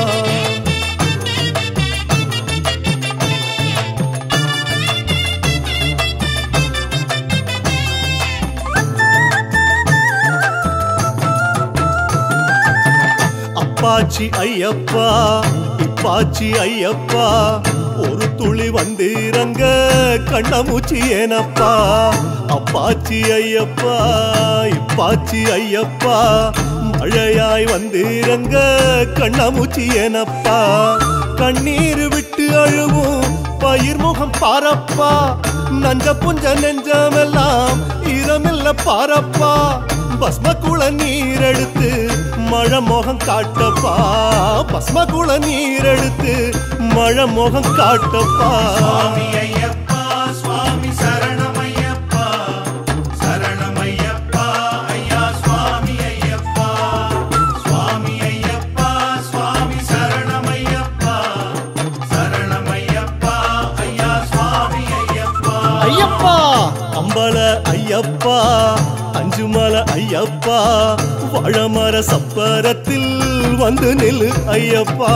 அப்பாச்சி ஐயப்பா இப்பாச்சி ஐயப்பா ஒரு துளி வந்திரங்க கண்ணமூச்சி ஏனப்பா அப்பாச்சி ஐயப்பா இப்பாச்சி ஐயப்பா மழையாய் வந்திரங்க கண்ணமூச்சி ஏனப்பா கண்ணீர் விட்டு அழுவும் பயிர் முகம் பாரப்பா நஞ்ச புஞ்ச நெஞ்சமெல்லாம் ஈரமில்ல பாரப்பா பஸ்ம குள நீர் எடுத்து மழை முகம் காட்டப்பா பஸ்ம குள நீர் எடுத்து மழை முகம் காட்டப்பா சுவாமி ஐயப்பா சுவாமி சரணமையப்பா சரணமையப்பா ஐயா சுவாமி ஐயப்பா சுவாமி ஐயப்பா சுவாமி சரணமையப்பா சரணமையப்பா ஐயா சுவாமி ஐயப்பா ஐயப்பா அம்பல ஐயப்பா அஞ்சுமல ஐயப்பா வாழமர சப்பரத்தில் வந்து நில்லு ஐயப்பா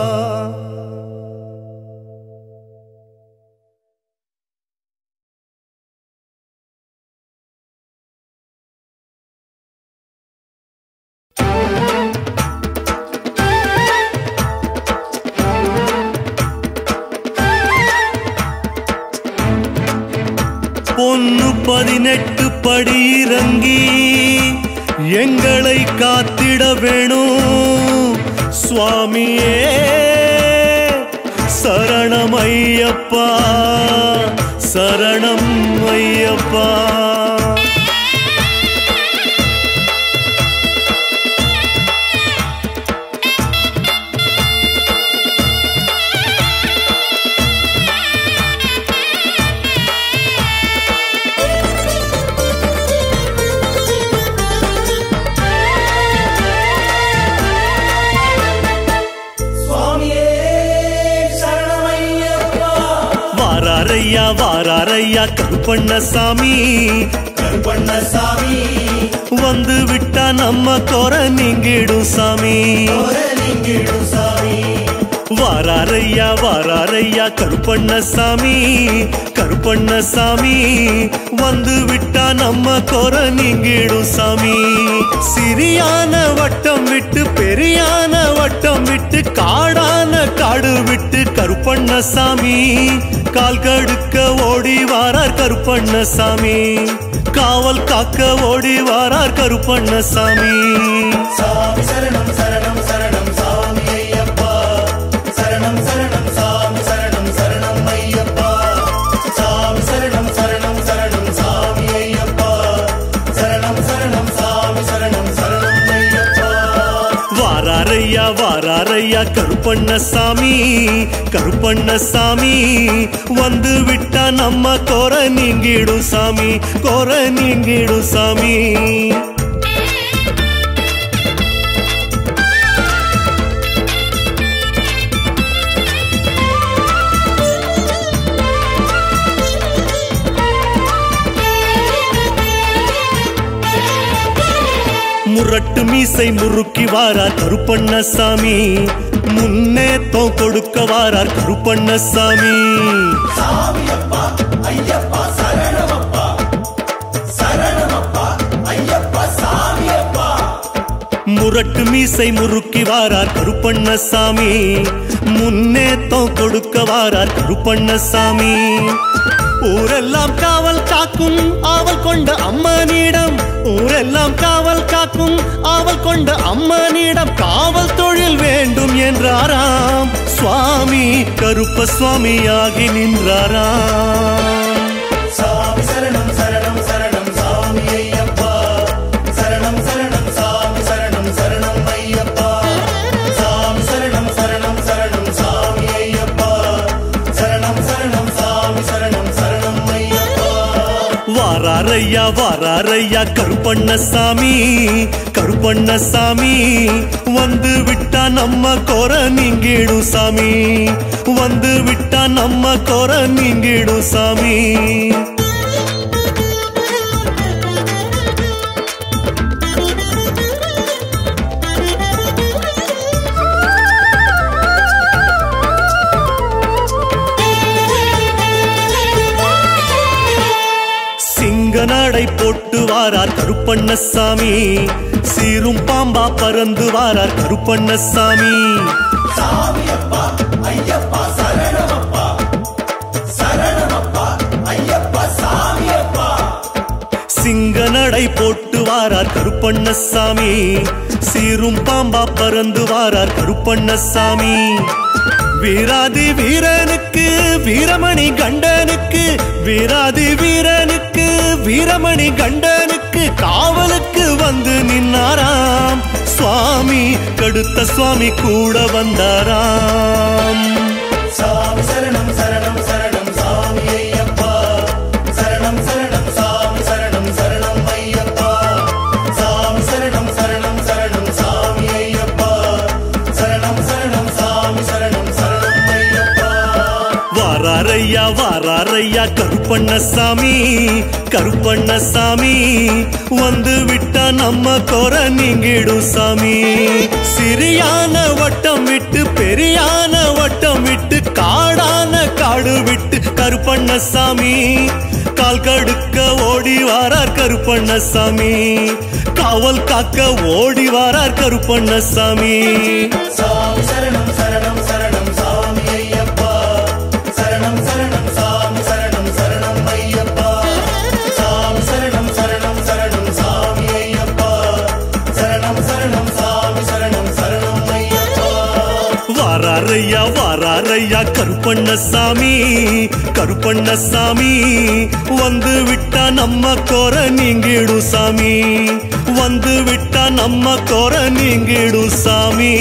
பொன்னு பதினெட்டு படி இறங்கி எங்களை காத்திட வேணும் சுவாமியே சரணம் ஐயப்பா சரணம் ஐயப்பா சுவாமியே சரணமையப்பா வாராரையா வாராரையா கருப்பண்ணசாமி கருப்பண்ணசாமி வந்து விட்டா நம்ம குற நீங்கிடும் சாமி நீங்கிடும் சாமி வாராரையா வாராரையா கருப்பண்ணசாமி கருப்பண்ணசாமி வந்து விட்டா நம்ம குற நீங்கிடும் சாமி சிறியான வட்டம் விட்டு பெரியான வட்டம் விட்டு காடான காடு விட்டு கருப்பண்ணசாமி கால் கடுக்க ஓடி வாரார் கருப்பண்ணசாமி காவல் காக்க ஓடி வாரார் கருப்பண்ணசாமி சாமி சரணம் சரணம் சரணம் சாமி ஐயப்பா சரணம் சரணம் சாமி சரணம் சரணம் ஐயப்பா சாமி சரணம் சரணம் சரணம் சாமி ஐயப்பா சரணம் சரணம் சாமி சரணம் சரணம் ஐயப்பா வாராரையா வாராரையா கருப்பண்ணசாமி கருப்பண்ணசாமி வந்து விட்டா நம்ம கோர நீங்கிடும் சாமி கோர நீங்கிடும் சாமி முரட்டு மீசை முறுக்கி வாரார் கருப்பண்ணசாமி முன்னேத்தம் கொடுக்க வாரார் கருப்பண்ணசாமி சாமி அப்பா ஐயப்பா சரணமப்பா சரணமப்பா ஐயப்பா சாமி அப்பா முரட்டு மீசை முறுக்கி வாரார் கருப்பண்ணசாமி முன்னேத்தம் கொடுக்க வாரார் கருப்பண்ணசாமி ஊரெல்லாம் காவல் காக்கும் ஆவல் கொண்ட அம்மனிடம் ஊரெல்லாம் காவல் காக்கும் ஆவல் கொண்ட அம்மனிடம் காவல் தொழில் வேண்டும் என்றாராம் சுவாமி கருப்ப சுவாமியாகி நின்றாராம் சாமி சரணம் சரணம் சரணம் சாமி ஐயப்பா சரணம் சரணம் சாமி சரணம் சரணம் ஐயப்பா சாமி சரணம் சரணம் சரணம் சாமி ஐயப்பா சரணம் சரணம் சாமி சரணம் சரணம் ஐயப்பா வாராரையா வாராரையா கருப்பண்ணசாமி கருப்பண்ணசாமி வந்து விட்டா நம்ம கோர நீங்கிடும் சாமி வந்து விட்டா நம்ம கோர நீங்கிடும் சாமி சிங்க நடை போட்டு வாரார் கருப்பண்ணசாமி சீரும் பாம்பா பறந்து வாரார் கருப்பண்ணசாமி சாமி அப்பா ஐயப்பா சரணமப்பா சரணமப்பா ஐயப்பா சாமி அப்பா சிங்க நடை போட்டு வாரார் கருப்பண்ணசாமி சீரும் பாம்பா பறந்து வாரார் கருப்பண்ணசாமி வீராதி வீரனுக்கு வீரமணி கண்டனுக்கு வீராதி வீரனுக்கு வீரமணி கண்டனுக்கு காவலுக்கு வந்து நின்னாராம் சுவாமி கடுத்த சுவாமி கூட வந்தாராம் சாமி சரணம் சரணம் சரணம் சாமி ஐயப்பா சரணம் சரணம் சாமி சரணம் சரணம் ஐயப்பா சாமி சரணம் சரணம் சரணம் சாமி ஐயப்பா சரணம் சரணம் சாமி சரணம் சரணம் ஐயப்பா வாராரையா வாராரையா கருப்பண்ணசாமி கருப்பண்ணசாமி வந்து விட்டா நம்ம குற நீங்கிடும் சாமி சிறியான வட்டம் விட்டு பெரியான வட்டம் விட்டு காடான காடு விட்டு கருப்பண்ணசாமி கால் கடுக்க ஓடி வாரார் கருப்பண்ணசாமி காவல் காக்க ஓடி வாரார் கருப்பண்ணசாமி சாமி சரணம் சரணம் சரணம் சாமி ஐயப்பா சரணம் சரணம் சாமி சரணம் சரணம் ஐயப்பா சாமி சரணம் சரணம் சரணம் சாமி ஐயப்பா சரணம் சரணம் சாமி சரணம் சரணம் ஐயப்பா வாராரையா வாராரையா கருப்பண்ணசாமி கருப்பண்ணசாமி வந்து விட்டா நம்ம கோர நீங்கிடும் சாமி வந்து விட்டா நம்ம கோர நீங்கிடும் சாமி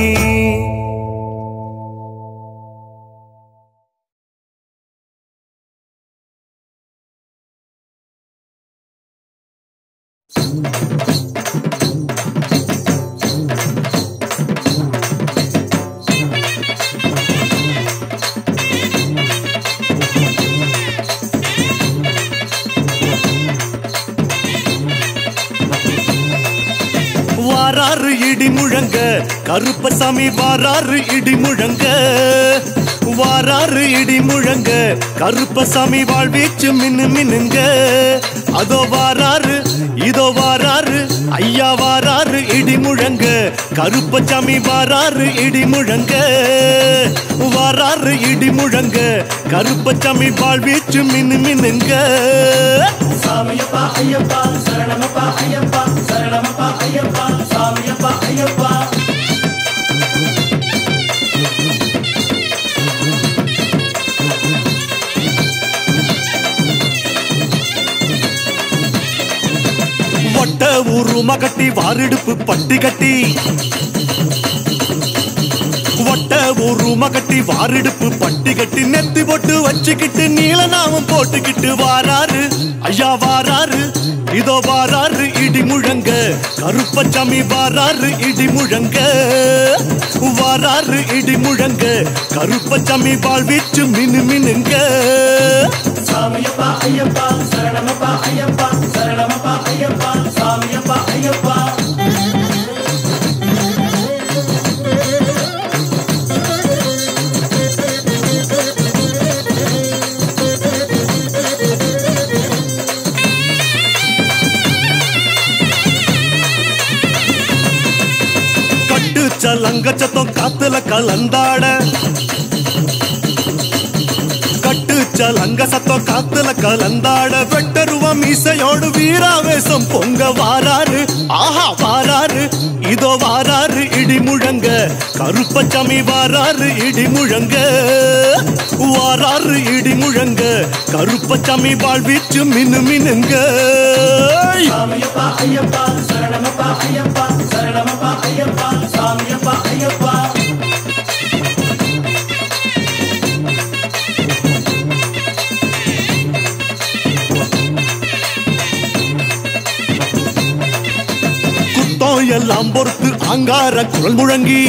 வாராறு இடி முழங்க கருப்பசாமி வாராறு இடி முழங்க வாராறு இடி முழங்க கருப்பசாமி வாழ்வீச்சு மின்னு மின்னுங்க அதோ வாராரு இதோ வாராரு ஐயா வாராரு இடி முழங்க கருப்பசாமி வாராரு இடி முழங்க வாராரு இடி முழங்க கருப்பசாமி வாழ்வீச்சு மின்னு மின்னுங்க சாமியப்பா ஐயப்பா சரணமப்பா ஐயப்பா சரணமப்பா ஐயப்பா சாமியப்பா ஐயப்பா வட்ட உருமா கட்டி வாரிடுப்பு பட்டி கட்டி வட்ட உருமா கட்டி வாரிடுப்பு பட்டி கட்டி நெத்தி போட்டு வச்சுக்கிட்டு நீல நாமம் போட்டுக்கிட்டு வாராரு ஐயா வாராரு இதோ வாராரு இடி முழங்க கருப்பச்சாமி வாராரு இடி முழங்க வாராரு இடி முழங்க கருப்பச்சாமி வாழ்வீச்சு மினு மினுங்க சாமியப்பா ஐயப்பா சரணமப்பா ஐயப்பா சரணமப்பா ஐயப்பா சாமியப்பா ஐயப்பா கட்டு சலங்க சத்தம் காத்துல கலந்தாட கட்டு சலங்க சத்தம் காத்துல கலந்தாட வெட்டருவ மீசையோடு வீராவேசம் பொங்க வாராரு ஆஹா வாராரு இதோ வாராரு இடி முழங்க கருப்பச்சாமி வாராரு இடி முழங்க வாராரு இடி முழங்க கருப்பச்சாமி வாழ்வீச்சு மினு மினுங்க சாமியப்பா ஐயப்பா சரணமப்பா ஐயப்பா சரணமப்பா ஐயப்பா சாமியப்பா ஐயப்பா குத்தம் எல்லாம் பொறுத்து அங்கார குரல் முழங்கி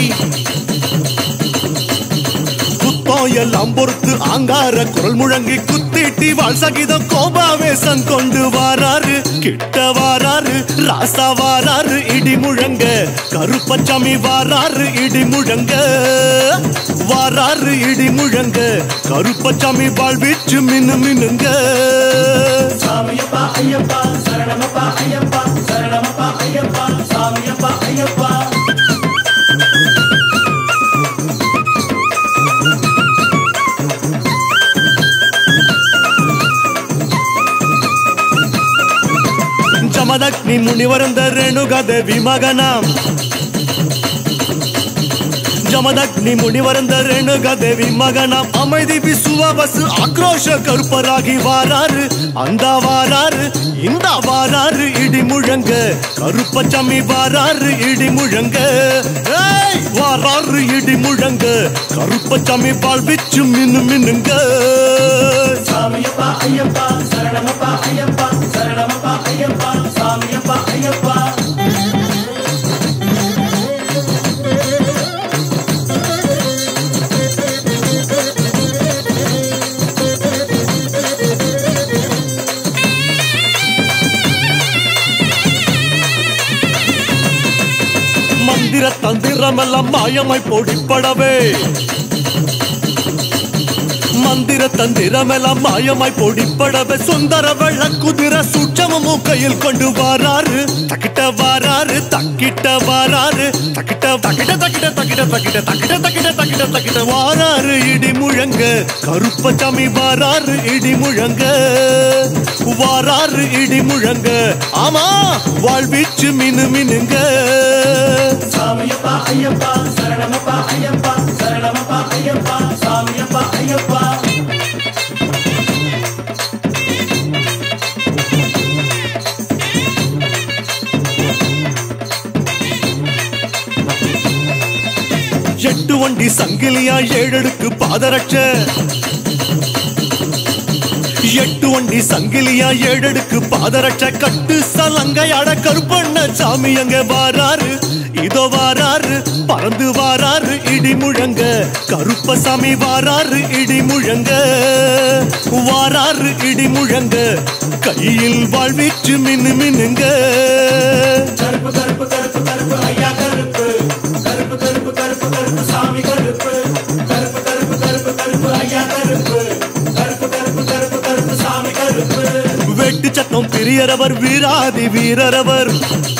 குத்தம் எல்லாம் பொறுத்து அங்கார குரல் முழங்கி குத்திட்டி வாழ் சகிதம் கோபாவேசம் கொண்டு வாராரு கிட்ட வாராரு ராசா வாராரு இடி முழங்க கருப்பச்சாமி வாராரு இடி முழங்க வாராரு இடி முழங்க கருப்பச்சாமி வாழ்வீச்சு மினு மினுங்க சாமியப்பா ஐயப்பா சரணமப்பா ஐயப்பா சரணமப்பா ஐயப்பா சாமியப்பா ஐயப்பா ಜಮದಗ್ನಿ ಮುನಿವರಂದ ರೇಣುಗದೇವಿ ಮಗನ ಜಮದಗ್ನಿ ಮುನಿವರಂದ ರೇಣುಗ ದೇವಿ ಮಗನ அமைதி விசுவாபசு ஆக்ரோஷ கருப்பராகி வாராரு அந்த வாராரு இந்த வாராரு இடி முழங்க கருப்பச்சாமி வாராரு இடி முழங்க ஏய், வாராரு இடி முழங்க கருப்பச்சாமி வாழ்விச்சு மின்னு மின்னுங்க சாமியப்பா ஐயப்பா சரணமப்பா ஐயப்பா சரணமப்பா ஐயப்பா சாமியப்பா ஐயப்பா மந்திர தந்திரமெல்லாம் மாயமாய் பொடிப்படவே மந்திர தந்திரமெல்லாம் மாயமாய் பொடிப்படவே சுந்தர வெள்ள குதிரை சூட்சமும் கையில் கொண்டு வாராரு தக்கிட்ட வாராரு தக்கிட்ட வாராரு தக்கிட்ட தக்கிட்ட தக்கிட்ட தக்கிட்ட தக்கிட்ட தக்கிட்ட தக்கிட்ட தக்கிட்ட தக்கிட்ட வாராரு இடி முழங்க கருப்பசாமி வாராரு இடி முழங்க வாராரு இடி முழங்க ஆமா வாழ்வீச்சு மினு மினுங்க சாமியப்பா ஐயப்பா சரணமப்பா ஐயப்பா சரணமப்பா ஐயப்பா சாமியப்பா ஐயப்பா எட்டு வண்டி சங்கிலியா ஏழடுக்கு பாதரட்ச எட்டு வண்டி சங்கிலியா ஏழடுக்கு பாதரட்ச கட்டு சலங்கையாட கருப்பண்ண சாமி அங்க வாராரு இதோ வாராரு பறந்து வாராரு இடி முழங்க கருப்பசாமி வாராரு இடி முழங்க வாராரு இடி முழங்க கையில் வாழ்வீச்சு மின்னு மின்னுங்க கருப்பு கருப்பு கருப்பு கருப்பு ஐயா கருப்பு கருப்பு கருப்பு கருப்பு கருப்பு சாமி கருப்பு கருப்பு கருப்பு கருப்பு கருப்பு ஐயா கருப்பு கருப்பு கருப்பு கருப்பு கருப்பு சாமி கருப்பு வெட்டு சத்தம் பிரியரவர் வீராதி வீரரவர்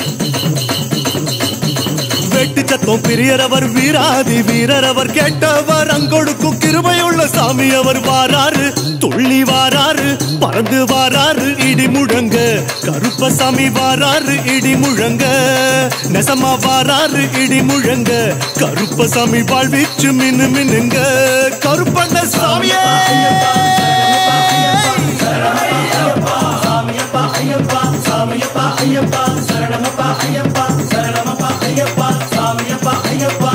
வெட்டு சத்தம் பிரியரவர் வீராதி வீரரவர் கேட்டவர் அங்கொடுக்கும் கிருபையுள்ள சாமி அவர் வாராரு துள்ளி வாராரு பறந்து வாராரு இடி முழங்க கருப்பசாமி வாராரு இடி முழங்க நெசமா வாராரு இடி முழங்க கருப்பசாமி வாழ்வீச்சு மின்னு மின்னுங்க கருப்பண்ண சாமியே சாமியப்பா ஐயப்பா சாமியப்பா ஐயப்பா சரணமப்பா ஐயப்பா சரணமப்பா ஐயப்பா சாமியப்பா ஐயப்பா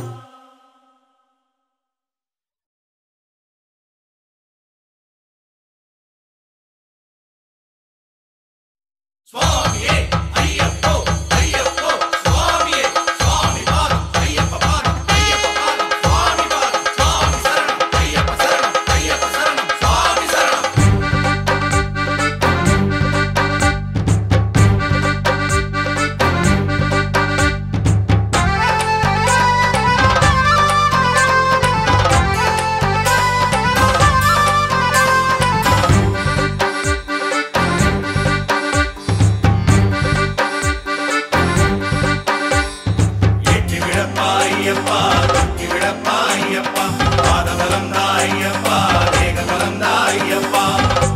ஏற்றி விடப்பா ஐயப்பா தூக்கி விடப்பா ஐயப்பா பாதபலம் தான் ஐயப்பா தேகபலம் தான் ஐயப்பா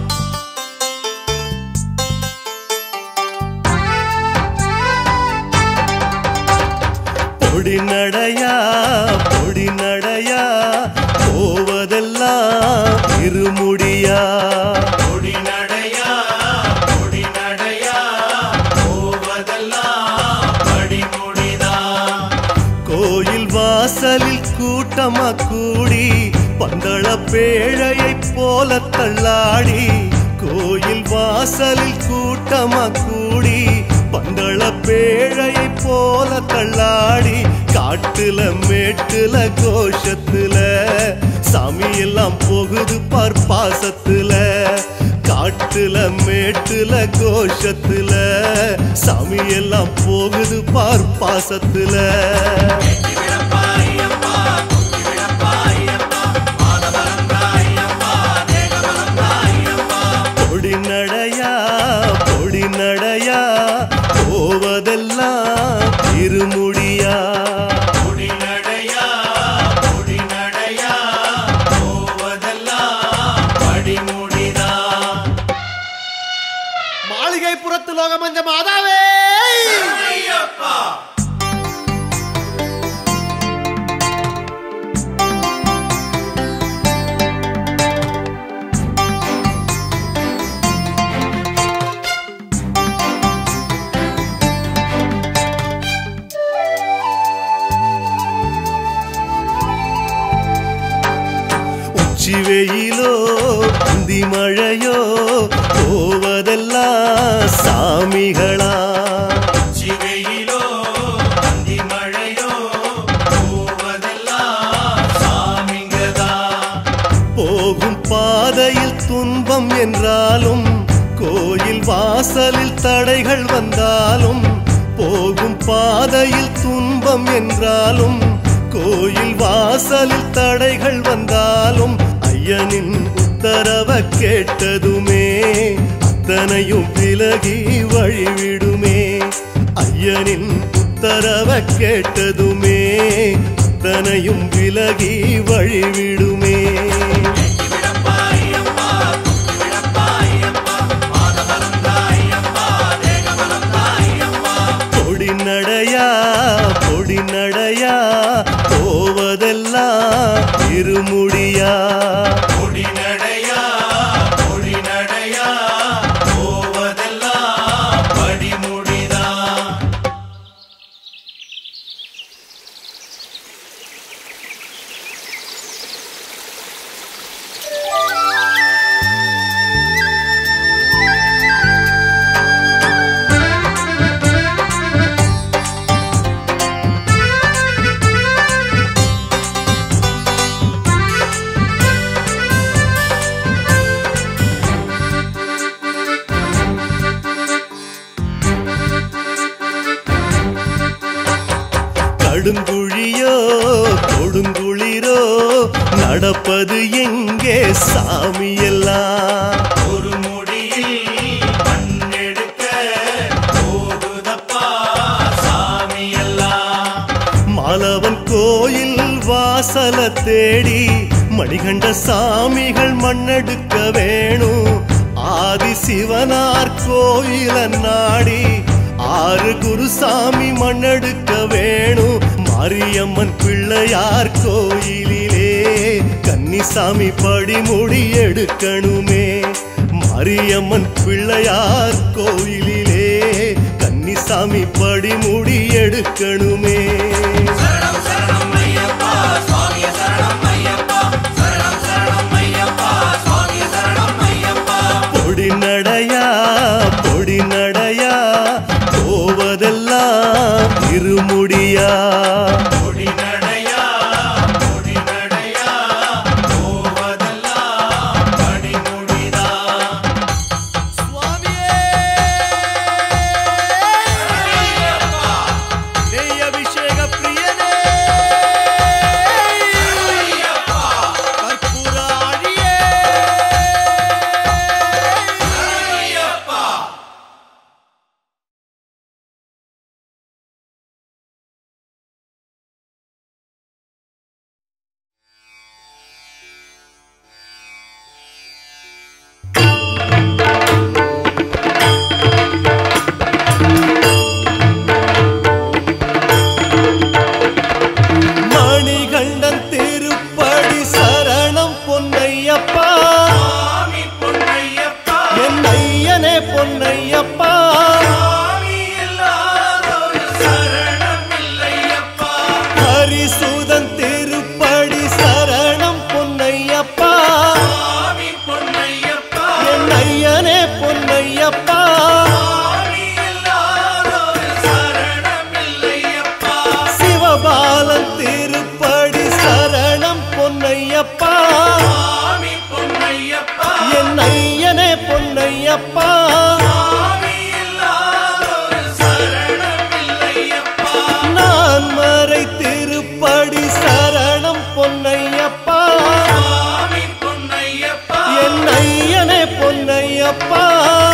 பொடி நடையா பொடி நடையா போவதெல்லாம் இருமுடியா கொடி நடையா கொடி நடையா போவதெல்லாம் படிமுடிதான் கோயில் வாசலில் கூட்டமா கூடி பந்தள பேழையைப் போல தள்ளாடி கோயில் வாசலில் கூட்டமா கூடி பந்தள பேழையைப் போல தள்ளாடி காட்டுல மேட்டுல கோஷத்துல சாமி எல்லாம் போகுது பார் பாசத்துல காட்டுல மேட்டுல கோஷத்துல சாமி எல்லாம் போகுது பார் பாசத்துல ஏற்றி விடப்பா ஐயப்பா தூக்கி விடப்பா ஐயப்பா பாதபலம் தான் ஐயப்பா தேகபலம் தான் ஐயப்பா பொடி நடையா பொடி நடையா போவதெல்லாம் இருமுடியா கொடி நடையா கொடி நடையா போவதெல்லாம் படிமுடிதான் மாளிகை புறத்து லோகமஞ்ச மாதாவே ஐயப்பா அந்தி மழையோ போவதெல்லாம் சாமிகளா சிவையிலோ அந்தி மழையோ போவதெல்லாம் சாமிங்கதா போகும் பாதையில் துன்பம் என்றாலும் கோயில் வாசலில் தடைகள் வந்தாலும் போகும் பாதையில் துன்பம் என்றாலும் கோயில் வாசலில் தடைகள் வந்தாலும் ஐயனின் உத்தரவ கேட்டதுமே அத்தனையும் விலகி வழிவிடுமே ஐயனின் உத்தரவ கேட்டதுமே அத்தனையும் விலகி வழிவிடுமே விடப்பா ஐயப்பா தூக்கி விடப்பா ஐயப்பா பாதபலம் ஐயப்பா தேகபலம் ஐயப்பா பொடி நடையா பொடி நடையா போவதெல்லாம் இருமுடியா பொடி நடையா பொடி நடையா போவதெல்லாம் படிமுடிதான் கடுங்குழியோ கொடுங்குளிரோ நடப்பது எங்கே சாமியெல்லாம் ஒரு முடியில் மண்ணெடுக்க போகுதப்பா சாமியெல்லாம் மாலவன் கோயில் வாசல தேடி மணிகண்ட சாமிகள் மண்ணெடுக்க வேணும் ஆதி சிவனார் கோயில நாடி ஆறு குருசாமி மண்ணெடுக்க வேணும் மாரியம்மன் பிள்ளையார் கோயிலிலே கன்னிசாமி படிமுடி எடுக்கணுமே மாரியம்மன் பிள்ளையார் கோயிலிலே கன்னிசாமி படிமுடி எடுக்கணுமே சரணம் சரணம் ஐயப்பா சுவாமிய சரணம் ஐயப்பா சரணம் சரணம் ஐயப்பா சுவாமிய சரணம் ஐயப்பா பொடி நடையா பொடி நடையா போவதெல்லாம் இருமுடியா பொடி நடையா பொடி நடையா போவதெல்லாம் படிமுடிதான் நெய் அபிஷேக பிரியனே கற்பூர ஆழியே மணிகண்டன் திருப்படி சரணம் பொன்னையப்பா சுவாமி பொன்னையப்பா என் ஐயனே பொன்னையப்பா சுவாமி இல்லாதொரு சரணம் இல்லையப்பா ஹரிசூதன் திருப்படி சரணம் பொன்னையப்பா சுவாமி பொன்னையப்பா என் ஐயனே பொன்னையப்பா சுவாமி இல்லாதொரு சரணம் இல்லையப்பா சிவபாலன் திருப்படி சரணம் பொன்னையப்பா சுவாமி பொன்னையப்பா என் ஐயனே பொன்னையப்பா சுவாமி இல்லாதொரு சரணம் இல்லையப்பா நான் மறை திருப்படி சரணம் பொன்னையப்பா சுவாமி பொன்னையப்பா என் ஐயனே பொன்னையப்பா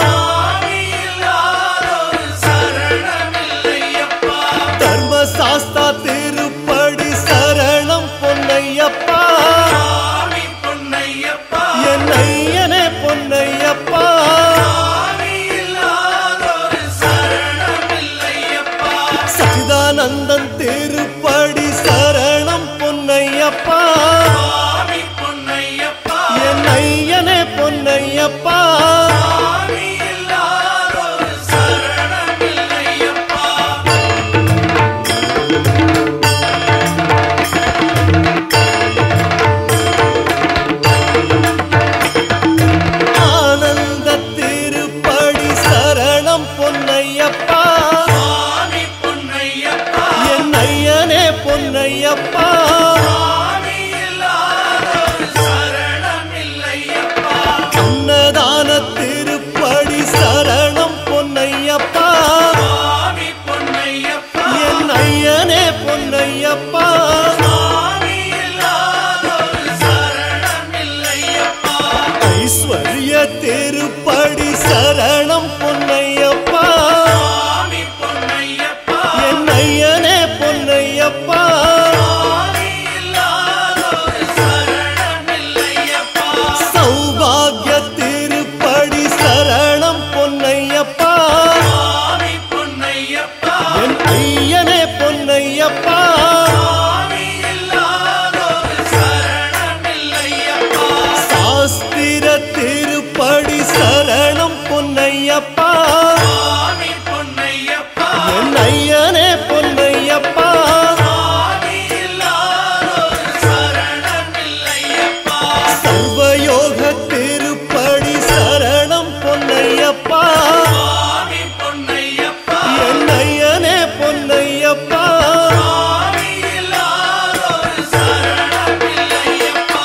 திருப்படி சரணம் பொன்னையப்பா சுவாமி பொன்னையப்பா என் ஐயனே பொன்னையப்பா சுவாமி இல்லாதொரு சரணமில்லையப்பா சௌபாகிய திருப்படி சரணம் பொன்னையப்பா சுவாமி பொன்னையப்பா என் ஐயனே பொன்னையப்பா சுவாமி இல்லாதொரு சரணமில்லையப்பா சாஸ்திர திருப்படி சரணம் பொன்னையப்பா சுவாமி பொன்னையப்பா என் ஐயனே பொன்னையப்பா சுவாமி இல்லாதொரு சரணமில்லையப்பா சர்வயோக திருப்படி சரணம் பொன்னையப்பா சுவாமி பொன்னையப்பா என் ஐயனே பொன்னையப்பா சுவாமி இல்லாதொரு சரணமில்லையப்பா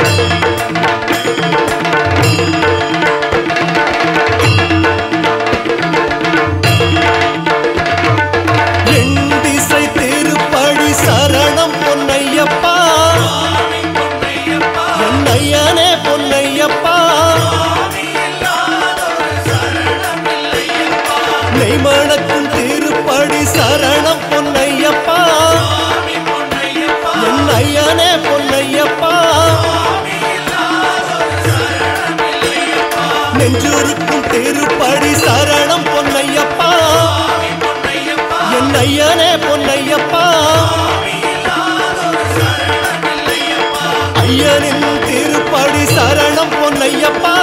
என் திசை திருப்படி சரணம் பொன்னையப்பா சுவாமி பொன்னையப்பா என் ஐயனே பொன்னையப்பா சுவாமி இல்லாதொரு சரணமில்லையப்பா நெய்மணக்கும் திருப்படி சரணம் பொன்னையப்பா சுவாமி பொன்னையப்பா என் ஐயனே பொன்னையப்பா சுவாமி இல்லாதொரு சரணமில்லையப்பா நெஞ்சுருக்கும் திருப்படி சரணம் பொன்னையப்பா சுவாமி பொன்னையப்பா என் ஐயனே பொன்னையப்பா சுவாமி இல்லாதொரு சரணமில்லையப்பா ஐயனின் திருப்படி சரணம் பொன்னையப்பா